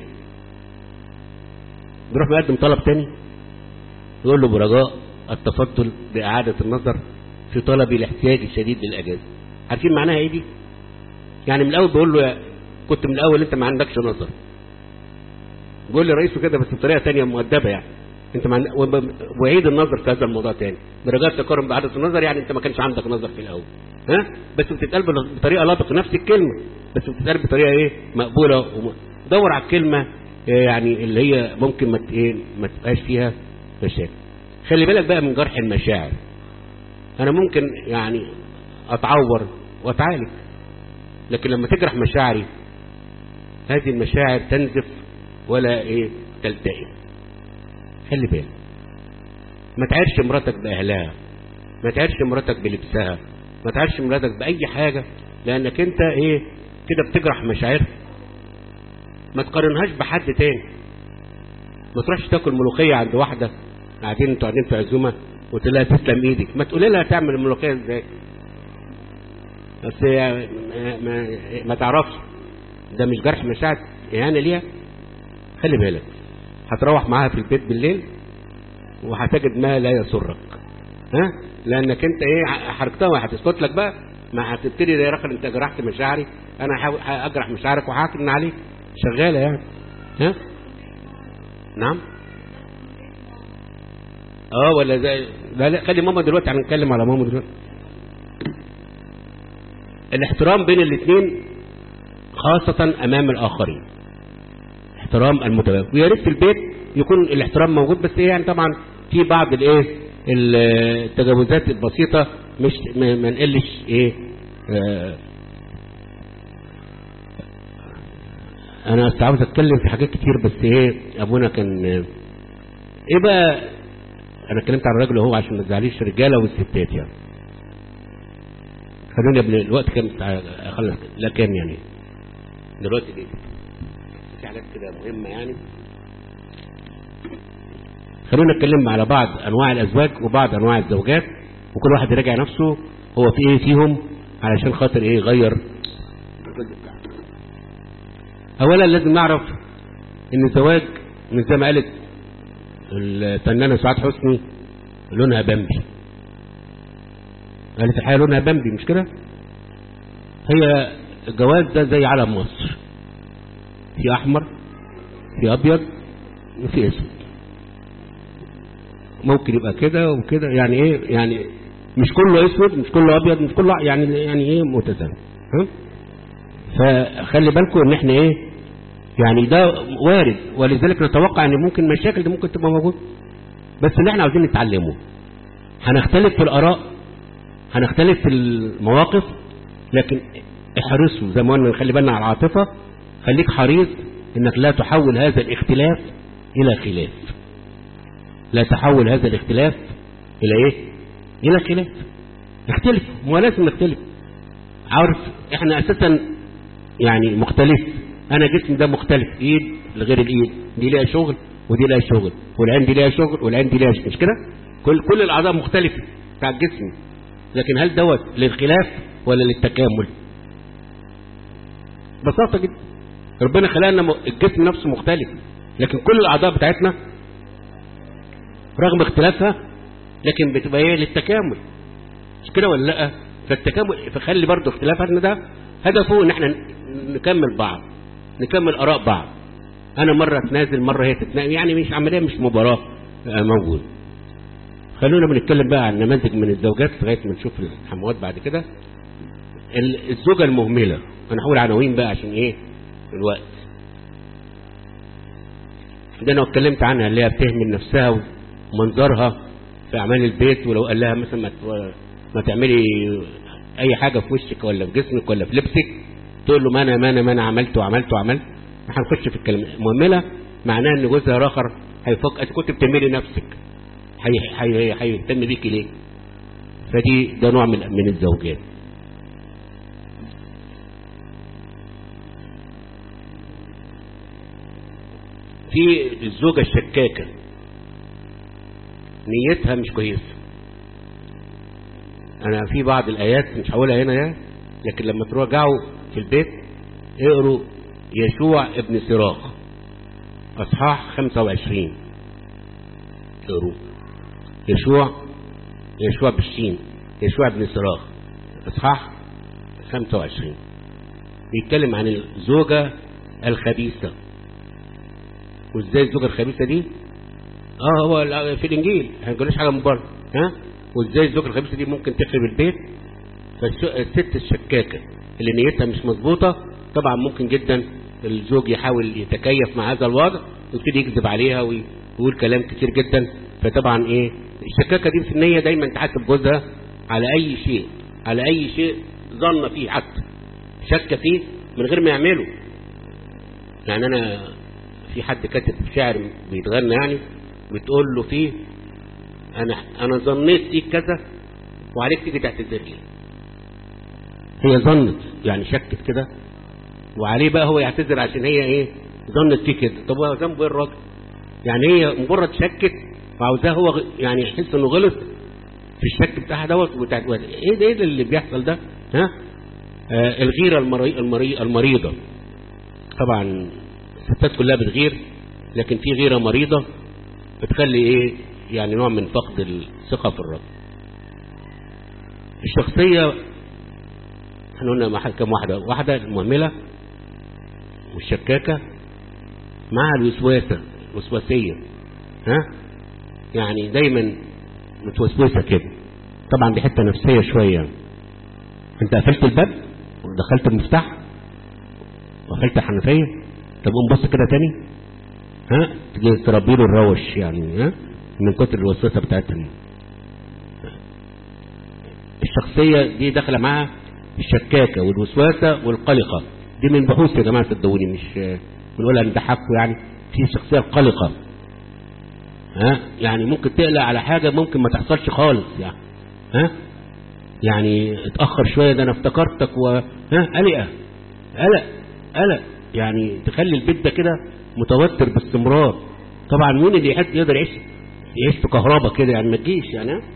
بيروح بيقدم طلب تاني يقول له برجاء التفضل باعاده النظر في طلبي لاحتياجي الشديد للاجازه عارفين معناها ايه دي يعني من الاول بيقول له يا- كنت من الاول انت ما عندكش نظر بيقول لرئيسه كده بس بطريقه تانية مؤدبه يعني انت مع... وب- وعيد النظر في هذا الموضوع تاني درجات تقارن بعدد النظر يعني انت ما كانش عندك نظر في الاول ها بس بتتقال بل- بطريقه لطيفه نفس الكلمه بس بتتقال بطريقه ايه مقبوله وم... دور على الكلمه آه، يعني اللي هي ممكن ما ت- ايه ما تبقاش فيها مشاكل خلي بالك بقى من جرح المشاعر انا ممكن يعني اتعور واتعالج لكن لما تجرح مشاعري هذه المشاعر تنزف ولا ايه تلتئم خلي بالك ما تعيرش مراتك باهلها ما تعيرش مراتك بلبسها ما تعيرش مراتك باي حاجه لانك انت ايه كده بتجرح مشاعرها ما تقارنهاش بحد تاني ما تروحش تاكل ملوخيه عند واحده قاعدين انتوا قاعدين في عزومه وتقول لها تسلم ايدك ما تقولي لها تعمل الملوخيه ازاي بس هي ما, ما, ما تعرفش ده مش جرح مشاعر اهانه ليها خلي بالك هتروح معاها في البيت بالليل وهتجد ما لا يسرك ها لانك انت ايه حركتها وهتسكت لك بقى ما هتبتدي يا راجل انت جرحت مشاعري انا هحاول اجرح مشاعرك وهعكن عليك شغاله يعني ها نعم اه ولا زي لا لا خلي ماما دلوقتي هنتكلم على ماما دلوقتي الاحترام بين الاثنين خاصة امام الاخرين احترام المتبادل ويا ريت في البيت يكون الاحترام موجود بس ايه يعني طبعا في بعض الايه التجاوزات البسيطة مش ما ما نقلش ايه آه انا كنت عاوز اتكلم في حاجات كتير بس ايه ابونا كان ايه بقى انا اتكلمت عن الراجل وهو عشان ما تزعليش الرجاله والستات يعني خلوني قبل الوقت كان اخلص لا كام يعني دلوقتي ليه في حاجات كده مهمه يعني خلونا نتكلم على بعض انواع الازواج وبعض انواع الزوجات وكل واحد يراجع نفسه هو في ايه فيهم علشان خاطر ايه يغير اولا لازم نعرف ان الزواج من زي ما قالت الفنانه سعاد حسني لونها بامبي قالت الحقيقه لونها بامبي مش كده هي الجواز ده زي علم مصر في احمر في ابيض وفي اسود ممكن يبقى كده وكده يعني ايه يعني مش كله اسود مش كله ابيض مش كله يعني يعني ايه متساوي ها فخلي بالكم ان احنا ايه يعني ده وارد ولذلك نتوقع ان ممكن مشاكل دي ممكن تبقى موجوده بس اللي احنا عاوزين نتعلمه هنختلف في الاراء هنختلف في المواقف لكن احرصوا زي ما قلنا نخلي بالنا على العاطفه خليك حريص انك لا تحول هذا الاختلاف الى خلاف لا تحول هذا الاختلاف الى ايه الى خلاف نختلف هو لازم نختلف عارف احنا اساسا يعني مختلف انا جسمي ده مختلف ايد لغير الايد دي ليها شغل ودي ليها شغل والعين دي ليها شغل والعين دي ليها شغل مش كده كل كل الاعضاء مختلفه بتاع الجسم لكن هل دوت للخلاف ولا للتكامل ببساطه جدا ربنا خلقنا الجسم نفسه مختلف لكن كل الاعضاء بتاعتنا رغم اختلافها لكن بتبقى ايه للتكامل مش كده ولا لا فالتكامل فخلي برضه اختلافاتنا ده هدفه ان احنا نكمل بعض نكمل اراء بعض انا مره اتنازل مره هي تتنازل يعني مش عمليه مش مباراه موجود خلونا بنتكلم بقى عن نماذج من الزوجات لغايه ما نشوف الحموات بعد كده الزوجه المهمله انا هقول عناوين بقى عشان ايه الوقت ده انا اتكلمت عنها اللي هي بتهمل نفسها ومنظرها في اعمال البيت ولو قال لها مثلا ما ما تعملي اي حاجه في وشك ولا في جسمك ولا في لبسك تقول له ما انا ما انا ما انا عملت وعملت وعملت هنخش في الكلام مهمله معناها ان جوزها الاخر هيفكر انت كنت بتعملي نفسك هيهتم بيكي ليه فدي ده نوع من من الزوجات في الزوجة الشكاكة نيتها مش كويسة انا في بعض الايات مش هقولها هنا يعني لكن لما تراجعوا في البيت اقروا يشوع ابن سراخ اصحاح 25 اقروا يشوع يشوع بالشين يشوع ابن سراخ اصحاح 25 بيتكلم عن الزوجة الخبيثة وازاي الزوجة الخبيثة دي اه هو في الانجيل ما هنقولش حاجة من بره ها وازاي الزوجة الخبيثة دي ممكن تخرب البيت فالست الشكاكة اللي نيتها مش مظبوطة طبعا ممكن جدا الزوج يحاول يتكيف مع هذا الوضع ويبتدي يكذب عليها ويقول كلام كتير جدا فطبعا ايه الشكاكة دي في النية دايما تحاسب جوزها على اي شيء على اي شيء ظن فيه حتى شك فيه من غير ما يعمله يعني انا في حد كاتب شعر بيتغنى يعني بتقول له فيه انا انا ظنيت فيك كذا وعليك تيجي تعتذر لي هي ظنت يعني شكت كده وعليه بقى هو يعتذر عشان هي ايه ظنت فيه كده طب هو ذنبه ايه الراجل يعني هي مجرد شكت وعاوزاه هو يعني يحس انه غلط في الشك بتاعها دوت وبتاع ايه ده ايه اللي بيحصل ده ها آه الغيره المري المري المريضه طبعا الستات كلها بتغير لكن في غيره مريضه بتخلي ايه يعني نوع من فقد الثقه في الرب الشخصيه احنا قلنا كم واحده واحده المهمله والشكاكه مع الوسواسه الوسواسيه ها يعني دايما متوسوسه كده طبعا دي حته نفسيه شويه انت قفلت الباب ودخلت المفتاح وقفلت الحنفيه طب قوم بص كده تاني ها تجي تربي له الروش يعني ها من كتر الوسوسه بتاعتها الشخصيه دي داخله معاها الشكاكه والوسواسه والقلقه دي من بحوث يا جماعه صدقوني مش بنقولها نضحكوا يعني في الشخصيه القلقه ها يعني ممكن تقلق على حاجه ممكن ما تحصلش خالص يعني ها يعني اتاخر شويه ده انا افتكرتك و ها قلقه قلق قلق يعني تخلي البيت ده كده متوتر باستمرار طبعا مين اللي يحس يقدر يعيش يعيش في كهرباء كده يعني ما تجيش يعني ها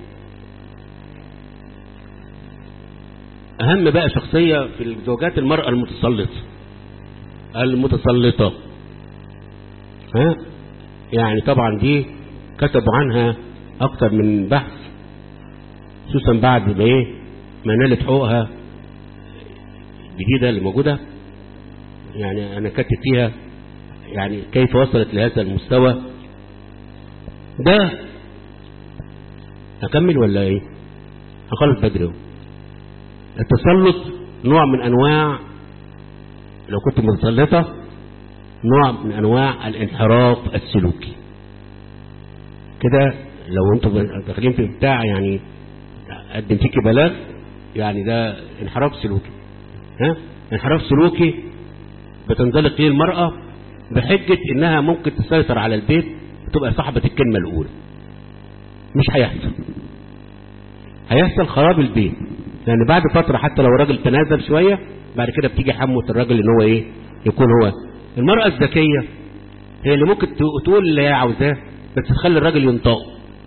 اهم بقى شخصيه في الزوجات المراه المتسلطه المتسلطه ها يعني طبعا دي كتبوا عنها اكتر من بحث خصوصا بعد ما ايه ما نالت حقوقها الجديده اللي موجوده يعني انا كاتب فيها يعني كيف وصلت لهذا المستوى ده هكمل ولا ايه هخلص بدري اهو. التسلط نوع من انواع لو كنت متسلطة نوع من انواع الانحراف السلوكي كده لو انتوا داخلين في بتاع يعني قدمتيكي بلاغ يعني ده انحراف سلوكي ها انحراف سلوكي بتنزلق فيه المرأة بحجة انها ممكن تسيطر على البيت وتبقى صاحبة الكلمة الاولى مش هيحصل هيحصل خراب البيت لان بعد فترة حتى لو الراجل تنازل شوية بعد كده بتيجي حموة الراجل ان هو ايه يكون هو المرأة الذكية هي اللي ممكن تقول اللي هي عاوزاه بس تخلي الراجل ينطق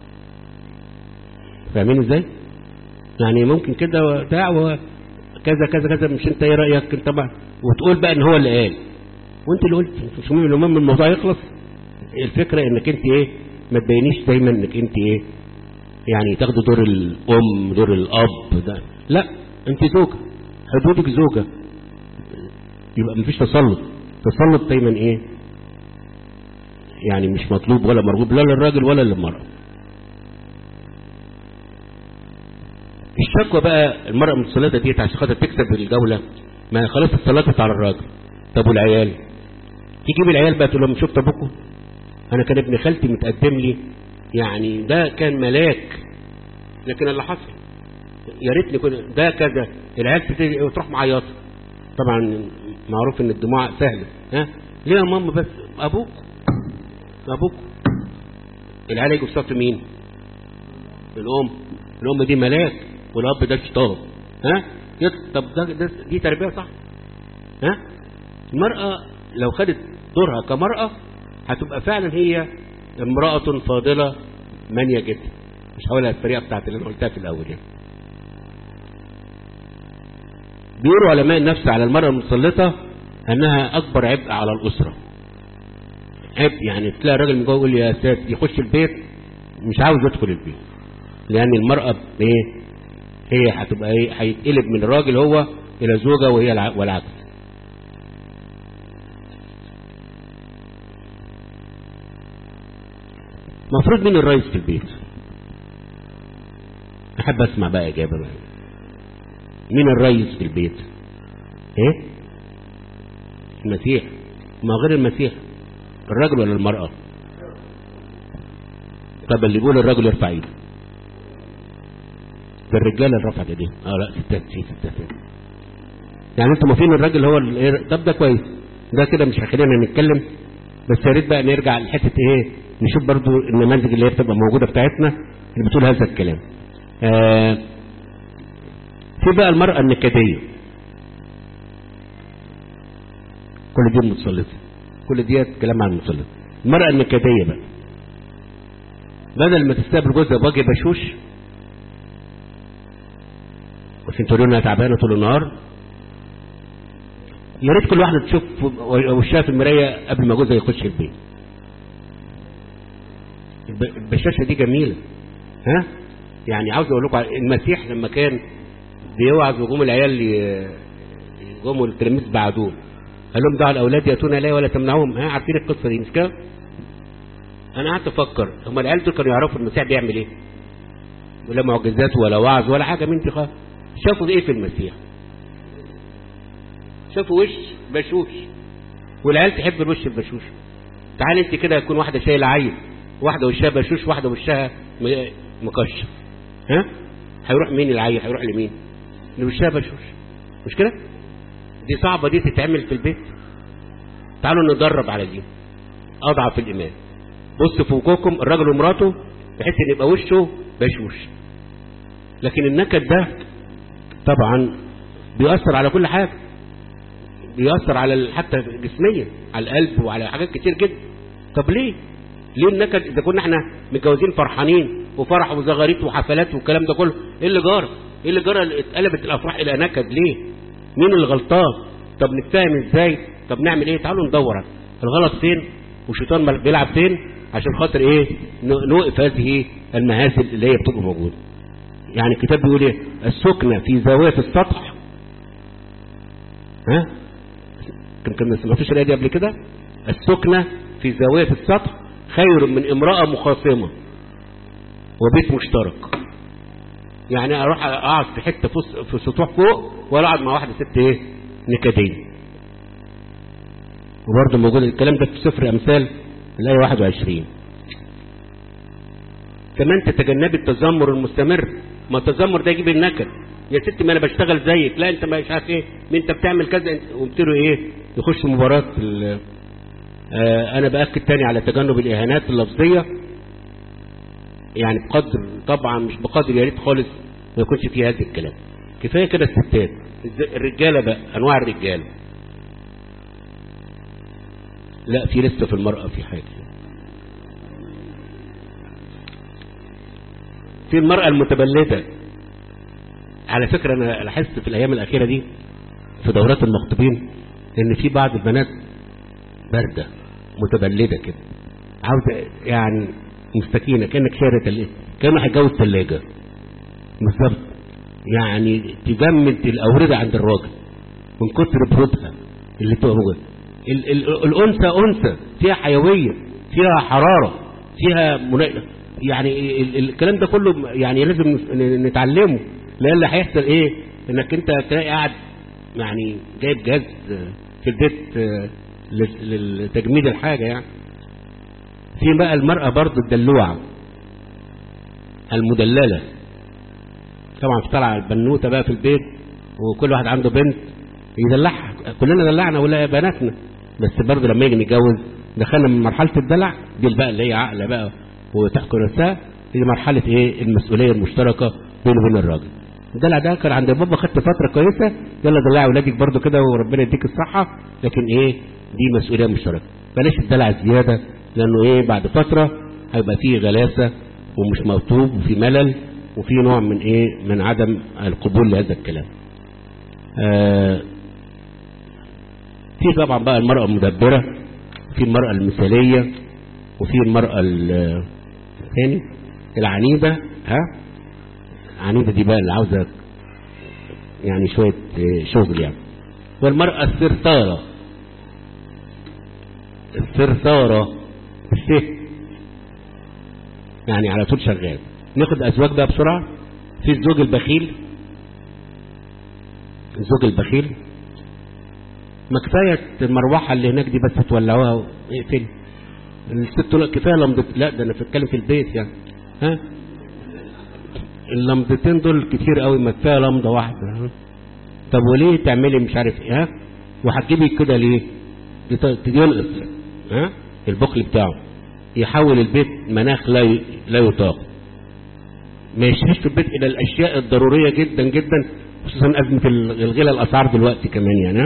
فاهمين ازاي يعني ممكن كده بتاع و- كذا كذا كذا مش انت ايه رايك انت بقى وتقول بقى ان هو اللي قال وانت اللي قلت مش مهم المهم الموضوع يخلص الفكره انك انت ايه ما تبينيش دايما انك انت ايه يعني تاخدي دور الام دور الاب ده لا انت زوجه حدودك زوجه يبقى مفيش تسلط تسلط دايما ايه يعني مش مطلوب ولا مرغوب لا للراجل ولا للمرأة الشكوى بقى المرأة المتسلطة ديت عشان خاطر تكسب الجولة ما خلاص اتسلطت على الراجل طب والعيال تجيب العيال بقى تقول لهم شفت ابوكم انا كان ابن خالتي متقدم لي يعني ده كان ملاك لكن اللي حصل يا ريتني كنت ده كذا العيال تبتدي وتروح معيطه طبعا معروف ان الدموع سهله ها ليه يا ماما بس ابوك ابوك العيال يجوا في صف مين الام الام دي ملاك والاب ده شيطان ها يط- طب ده, ده دي تربيه صح ها المراه لو خدت دورها كمراه هتبقى فعلا هي امراه فاضله مانيه جدا مش هقولها الطريقه بتاعت اللي انا قلتها في الاول يعني بيقولوا علماء النفس على المرأة المسلطة أنها أكبر عبء على الأسرة عبء يعني تلاقي الراجل من جوه يقول يا ساتر يخش البيت مش عاوز يدخل البيت لأن المرأة إيه هي هتبقى إيه هيتقلب من الراجل هو إلى زوجة وهي الع- والعكس المفروض مين الرئيس في البيت أحب أسمع بقى إجابة بقى مين الرئيس في البيت ايه المسيح ما غير المسيح الرجل ولا المرأة طب اللي يقول الرجل يرفع ايده ده الرجاله اللي رفعت ايديهم اه لا ستات في ستات يعني انتوا مفين الراجل هو ال- إيه، طب ده كويس ده كده مش هيخلينا نتكلم بس يا ريت بقى نرجع لحته ايه نشوف برضو النماذج اللي هي بتبقى موجوده بتاعتنا اللي بتقول هذا الكلام آه في بقى المرأة النكدية كل دي متسلطة كل دي كلام عن المتسلطة المرأة النكدية بقى بدل ما تستقبل جوزها بوجه بشوش عشان تقولوا انها تعبانه طول النهار يا ريت كل واحده تشوف وشها في المرايه قبل ما جوزها يخش البيت الب- البشاشه دي جميله ها يعني عاوز اقول لكم على- المسيح لما كان بيوعظ وجوم العيال ي- جم التلاميذ بعدوه قال لهم دعوا الاولاد ياتون الي ولا تمنعوهم ها عارفين القصه دي مش كده؟ انا قعدت افكر هم العيال دول كانوا يعرفوا المسيح بيعمل ايه؟ ولا معجزات ولا وعظ ولا حاجه من دي خالص شافوا ايه في المسيح؟ شافوا وش بشوش والعيال تحب الوش البشوش تعال انت كده يكون واحده شايله عيل واحده وشها بشوش واحده وشها م- مكشف ها هيروح مين العيل هيروح لمين اللي وشها بشوش مش كده دي صعبه دي تتعمل في البيت تعالوا ندرب على دي اضعف الايمان بص في وجوهكم الراجل ومراته بحيث ان يبقى وشه بشوش لكن النكد ده طبعا بيأثر على كل حاجه بيأثر على ال- حتى جسميا على القلب وعلى حاجات كتير جدا طب ليه ليه النكد اذا كنا احنا متجوزين فرحانين وفرح وزغاريت وحفلات والكلام ده كله ايه اللي جرى ايه اللي جرى اللي اتقلبت الافراح الى نكد ليه مين اللي غلطان طب نتفاهم ازاي طب نعمل ايه تعالوا ندور الغلط فين والشيطان مل- بيلعب فين عشان خاطر ايه ن- نوقف هذه المهازل اللي هي بتبقى موجوده يعني الكتاب بيقول ايه السكنه في زاويه السطح ها كم كم ما سمعتوش الايه دي قبل كده السكنه في زاويه السطح خير من امراه مخاصمه وبيت مشترك يعني اروح اقعد في حته في في سطوح فوق ولا اقعد مع واحده ست ايه نكديه وبرضه موجود الكلام ده في سفر امثال الايه 21 كمان تتجنبي التذمر المستمر ما التذمر ده يجيب النكد يا ستي ما انا بشتغل زيك لا انت مش عارف ايه ما انت بتعمل كذا وابتدوا ايه يخش مباراه آه انا باكد تاني على تجنب الاهانات اللفظيه يعني بقدر طبعا مش بقدر يا ريت خالص ما يكونش فيه هذا الكلام كفايه كده الستات الرجاله بقى انواع الرجاله لا في لسه في المراه في حاجه في المراه المتبلده على فكره انا لاحظت في الايام الاخيره دي في دورات المخطوبين ان في بعض البنات بارده متبلده كده عاوزه يعني مستكينه كانك شارة الايه كانه هيتجوز ثلاجه بالظبط يعني تجمد الاورده عند الراجل من كتر برودها اللي تبقى موجوده الانثى انثى فيها حيويه فيها حراره فيها منا... يعني ال الكلام ده كله يعني لازم نتعلمه لان اللي هيحصل ايه انك انت تلاقي قاعد يعني جايب جهاز في البيت لتجميد الحاجه يعني في بقى المرأة برضه الدلوعة المدللة طبعا في طلع البنوتة بقى في البيت وكل واحد عنده بنت يدلعها كلنا دلعنا ولا بناتنا بس برضه لما يجي نتجوز دخلنا من مرحلة الدلع دي بقى اللي هي عقلة بقى وتحكي نفسها دي مرحلة ايه المسؤولية المشتركة بينه وبين الراجل الدلع ده كان عند بابا خدت فترة كويسة يلا دلعي ولادك برضه كده وربنا يديك الصحة لكن ايه دي مسؤولية مشتركة بلاش الدلع زيادة لانه ايه بعد فترة هيبقى فيه غلاسة ومش مطلوب وفي ملل وفي نوع من ايه من عدم القبول لهذا الكلام آه في طبعا بقى المرأة المدبرة في المرأة المثالية وفي المرأة الثاني العنيدة ها العنيدة دي بقى اللي عاوزة يعني شوية شغل يعني والمرأة الثرثارة الثرثارة السه يعني على طول شغال ناخد ازواج بقى بسرعة في الزوج البخيل الزوج البخيل ما كفاية المروحة اللي هناك دي بس تولعوها واقفل الست لا كفاية لمضة لا ده انا بتكلم في البيت يعني ها اللمضتين دول كتير قوي ما كفاية لمضة واحدة ها؟ طب وليه تعملي مش عارف ايه ها وهتجيبي كده ليه ينقص ها البخل بتاعه يحول البيت مناخ لا ي... لا يطاق ما يشتريش في البيت الى الاشياء الضروريه جدا جدا خصوصا ازمه الغلا الاسعار دلوقتي كمان يعني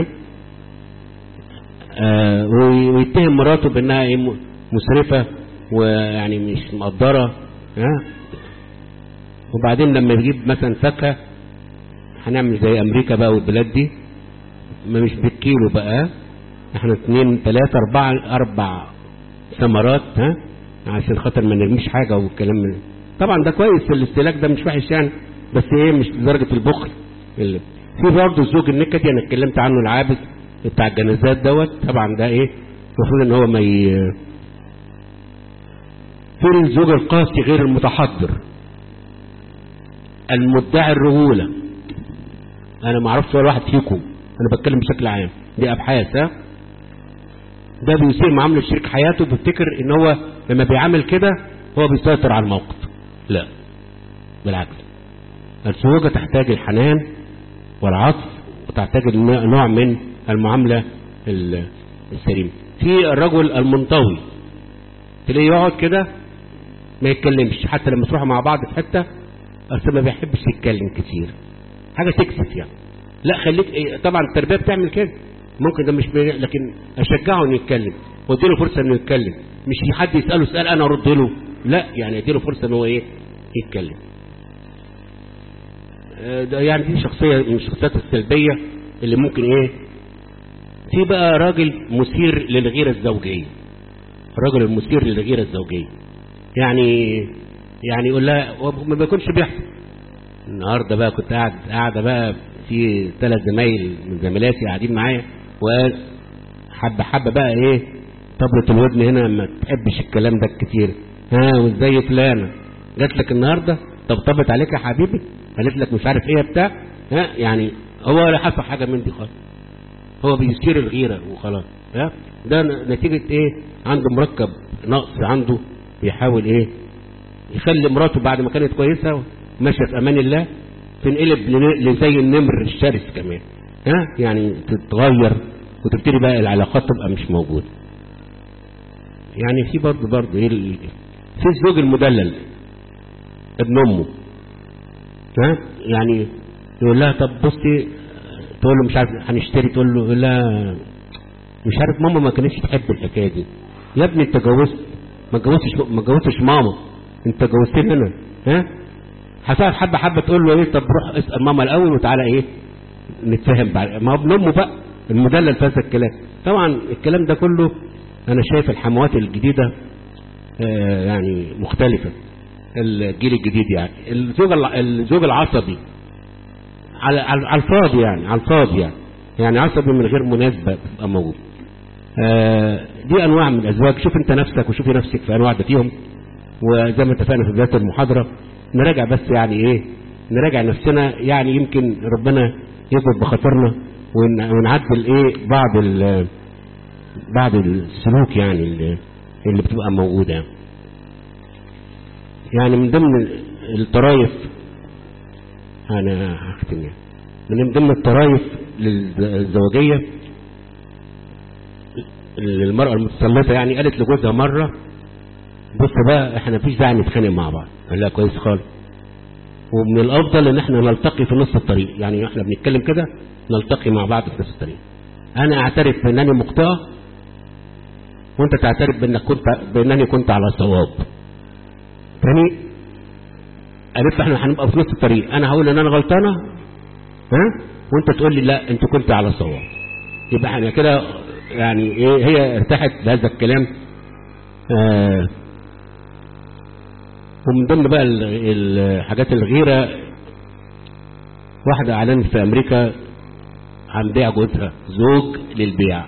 آه ويتهم مراته بانها ايه مسرفه ويعني مش مقدره ها وبعدين لما يجيب مثلا فاكهه هنعمل زي امريكا بقى والبلاد دي ما مش بالكيلو بقى احنا اثنين ثلاثة اربعة اربع ثمرات ها عشان خاطر ما نرميش حاجة والكلام من طبعا ده كويس الاستهلاك ده مش وحش يعني بس ايه مش لدرجة البخل اللي في برضه الزوج النكدي انا اتكلمت عنه العابس بتاع الجنازات دوت طبعا ده ايه المفروض ان هو ما ي... في الزوج القاسي غير المتحضر المدعي الرجولة انا ما اعرفش ولا واحد فيكم انا بتكلم بشكل عام دي ابحاث ها ده بيسيء معامله شريك حياته بيفتكر ان هو لما بيعمل كده هو بيسيطر على الموقف لا بالعكس الزوجة تحتاج الحنان والعطف وتحتاج نوع من المعاملة السليمة في الرجل المنطوي تلاقيه يقعد كده ما يتكلمش حتى لما تروحوا مع بعض في حتة اصل ما بيحبش يتكلم كتير حاجة تكسف يعني لا خليك إيه طبعا التربية بتعمل كده ممكن ده مش بي... لكن اشجعه انه يتكلم واديله فرصة انه يتكلم مش حد يسأله سؤال انا ارد له لا يعني اديله فرصة ان هو ايه يتكلم ده يعني دي شخصية من الشخصيات السلبية اللي ممكن ايه في بقى راجل مثير للغيرة الزوجية الراجل المثير للغيرة الزوجية يعني يعني يقول لها ما بيكونش بيحصل النهارده بقى كنت قاعد قاعده بقى في ثلاث زمايل من زميلاتي قاعدين معايا وحبه حبه بقى ايه طبلة الودن هنا ما تحبش الكلام ده كتير ها وازاي فلانه جات لك النهارده طبطبت عليك يا حبيبي قالت لك مش عارف ايه بتاع ها يعني هو ولا حصل حاجه من دي خالص هو بيثير الغيره وخلاص ها ده نتيجه ايه عنده مركب نقص عنده بيحاول ايه يخلي مراته بعد ما كانت كويسه ماشيه في امان الله تنقلب لزي النمر الشرس كمان ها يعني تتغير وتبتدي بقى العلاقات تبقى مش موجوده يعني في برضه برضه ايه في الزوج المدلل ابن امه ها يعني يقول لها طب بصي تقول له مش عارف هنشتري تقول له لا مش عارف ماما ما كانتش تحب الحكايه دي يا ابني انت جوزت ما جوزتش ما جوزتش ماما انت جوزتني انا ها حساب حبه حبه تقول له ايه طب روح اسال ماما الاول وتعالى ايه نتفاهم بعد ما هو ابن امه بقى المدلل في هذا الكلام طبعا الكلام ده كله انا شايف الحموات الجديده آه يعني مختلفه الجيل الجديد يعني الزوج الزوج العصبي على على الفاضي يعني على الفاضي يعني يعني عصبي من غير مناسبه بيبقى موجود آه دي انواع من الازواج شوف انت نفسك وشوفي نفسك في انواع ده فيهم وزي ما اتفقنا في بدايه المحاضره نراجع بس يعني ايه نراجع نفسنا يعني يمكن ربنا يضبط بخاطرنا ونعدل ايه بعض بعض السلوك يعني اللي, اللي بتبقى موجوده يعني من ضمن الطرايف انا هختم يعني من ضمن الطرايف للزوجيه للمرأة المتسلطة يعني قالت لجوزها مرة بص بقى احنا مفيش داعي نتخانق مع بعض قال لها كويس خالص ومن الافضل ان احنا نلتقي في نص الطريق يعني احنا بنتكلم كده نلتقي مع بعض في نص الطريق انا اعترف بانني مخطئه وانت تعترف بانك كنت بانني كنت على صواب تاني قالت احنا هنبقى في نص الطريق انا هقول ان انا غلطانه ها وانت تقول لي لا انت كنت على صواب يبقى احنا كده يعني ايه هي ارتاحت بهذا الكلام آه ومن ضمن بقى الحاجات الغيره واحده اعلنت في امريكا عن بيع جوزها زوج للبيع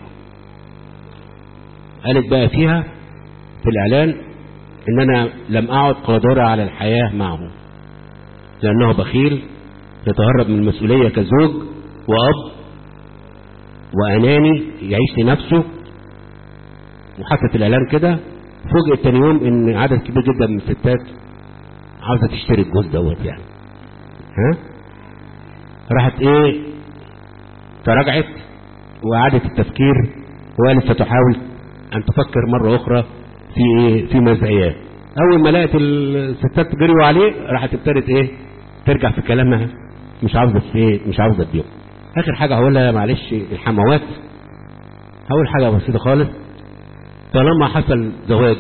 قالت بقى فيها في الاعلان ان انا لم اعد قادره على الحياه معه لانه بخيل يتهرب من المسؤوليه كزوج واب واناني يعيش لنفسه وحطت الاعلان كده فوجئ تاني يوم ان عدد كبير جدا من الستات عاوزه تشتري الجوز دوت يعني ها راحت ايه تراجعت واعادت التفكير وقالت ستحاول ان تفكر مره اخرى في ايه في مزاياه اول ما لقت الستات جريوا عليه راحت ابتدت ايه ترجع في كلامها مش عاوزه ايه مش عاوزه تبيع اخر حاجه هقولها معلش الحموات هقول حاجه بسيطه خالص طالما حصل زواج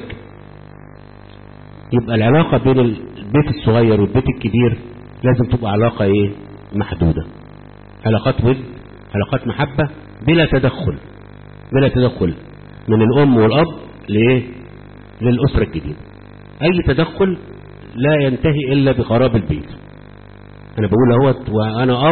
يبقى العلاقه بين البيت الصغير والبيت الكبير لازم تبقى علاقه ايه محدوده علاقات ود علاقات محبه بلا تدخل بلا تدخل من الام والاب لايه للاسره الجديده اي تدخل لا ينتهي الا بخراب البيت انا بقول اهوت وانا اب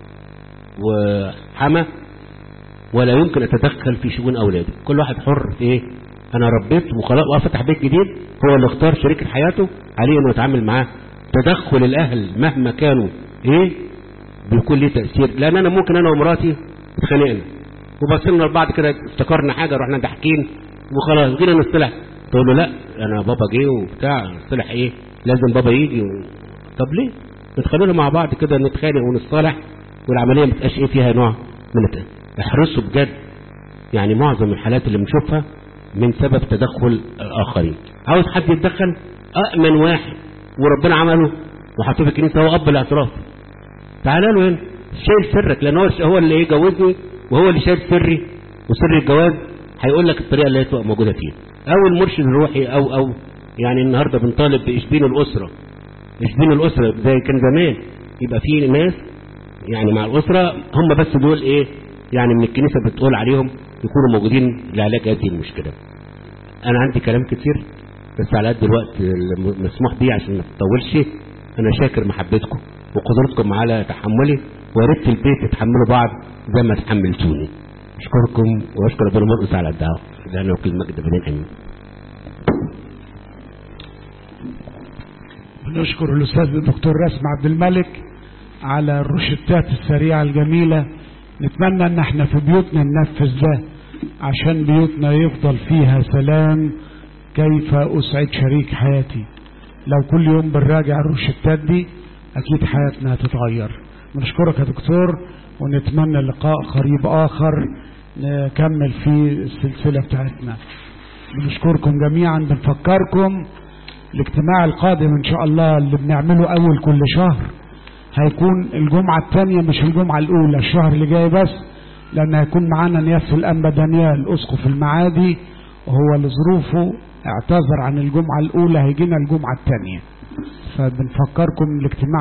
وحما ولا يمكن اتدخل في شؤون اولادي كل واحد حر في ايه انا ربيت وخلاص وفتح بيت جديد هو اللي اختار شريكة حياته عليه انه يتعامل معاه تدخل الاهل مهما كانوا ايه بيكون ليه تاثير لان انا ممكن انا ومراتي اتخانقنا وبصينا لبعض كده افتكرنا حاجه رحنا ضاحكين وخلاص جينا نصطلح تقول له لا انا بابا جه وبتاع نصطلح ايه لازم بابا يجي و... طب ليه نتخانق مع بعض كده نتخانق ونصطلح والعمليه ما تبقاش ايه فيها نوع من الت... احرصوا بجد يعني معظم الحالات اللي بنشوفها من سبب تدخل الاخرين عاوز حد يتدخل أأمن واحد وربنا عمله وحطوه في الكنيسه هو اب الاعتراف تعالى له هنا شايل سرك لان هو هو اللي ايه جوزني وهو اللي شايل سري وسر الجواز هيقول لك الطريقه اللي هي تبقى موجوده فيها او المرشد الروحي او او يعني النهارده بنطالب باشبين الاسره اشبين الاسره زي كان زمان يبقى في ناس يعني مع الاسره هم بس دول ايه يعني من الكنيسه بتقول عليهم يكونوا موجودين لعلاج هذه المشكله انا عندي كلام كتير بس على قد الوقت المسموح بيه عشان ما تطولش انا شاكر محبتكم وقدرتكم على تحملي ويا ريت في البيت تتحملوا بعض زي ما تحملتوني اشكركم واشكر ربنا مرقص على الدعوه لانه كل مجد بنين امين نشكر الاستاذ الدكتور رسم عبد الملك على الروشتات السريعة الجميلة نتمنى ان احنا في بيوتنا ننفذ ده عشان بيوتنا يفضل فيها سلام كيف اسعد شريك حياتي لو كل يوم بنراجع الروشتات دي اكيد حياتنا هتتغير بنشكرك يا دكتور ونتمنى لقاء قريب اخر نكمل فيه السلسلة بتاعتنا بنشكركم جميعا بنفكركم الاجتماع القادم ان شاء الله اللي بنعمله اول كل شهر هيكون الجمعة الثانية مش الجمعة الاولى الشهر اللي جاي بس لان هيكون معانا نياس الانبا دانيال اسقف المعادي وهو لظروفه اعتذر عن الجمعة الاولى هيجينا الجمعة الثانية فبنفكركم الاجتماع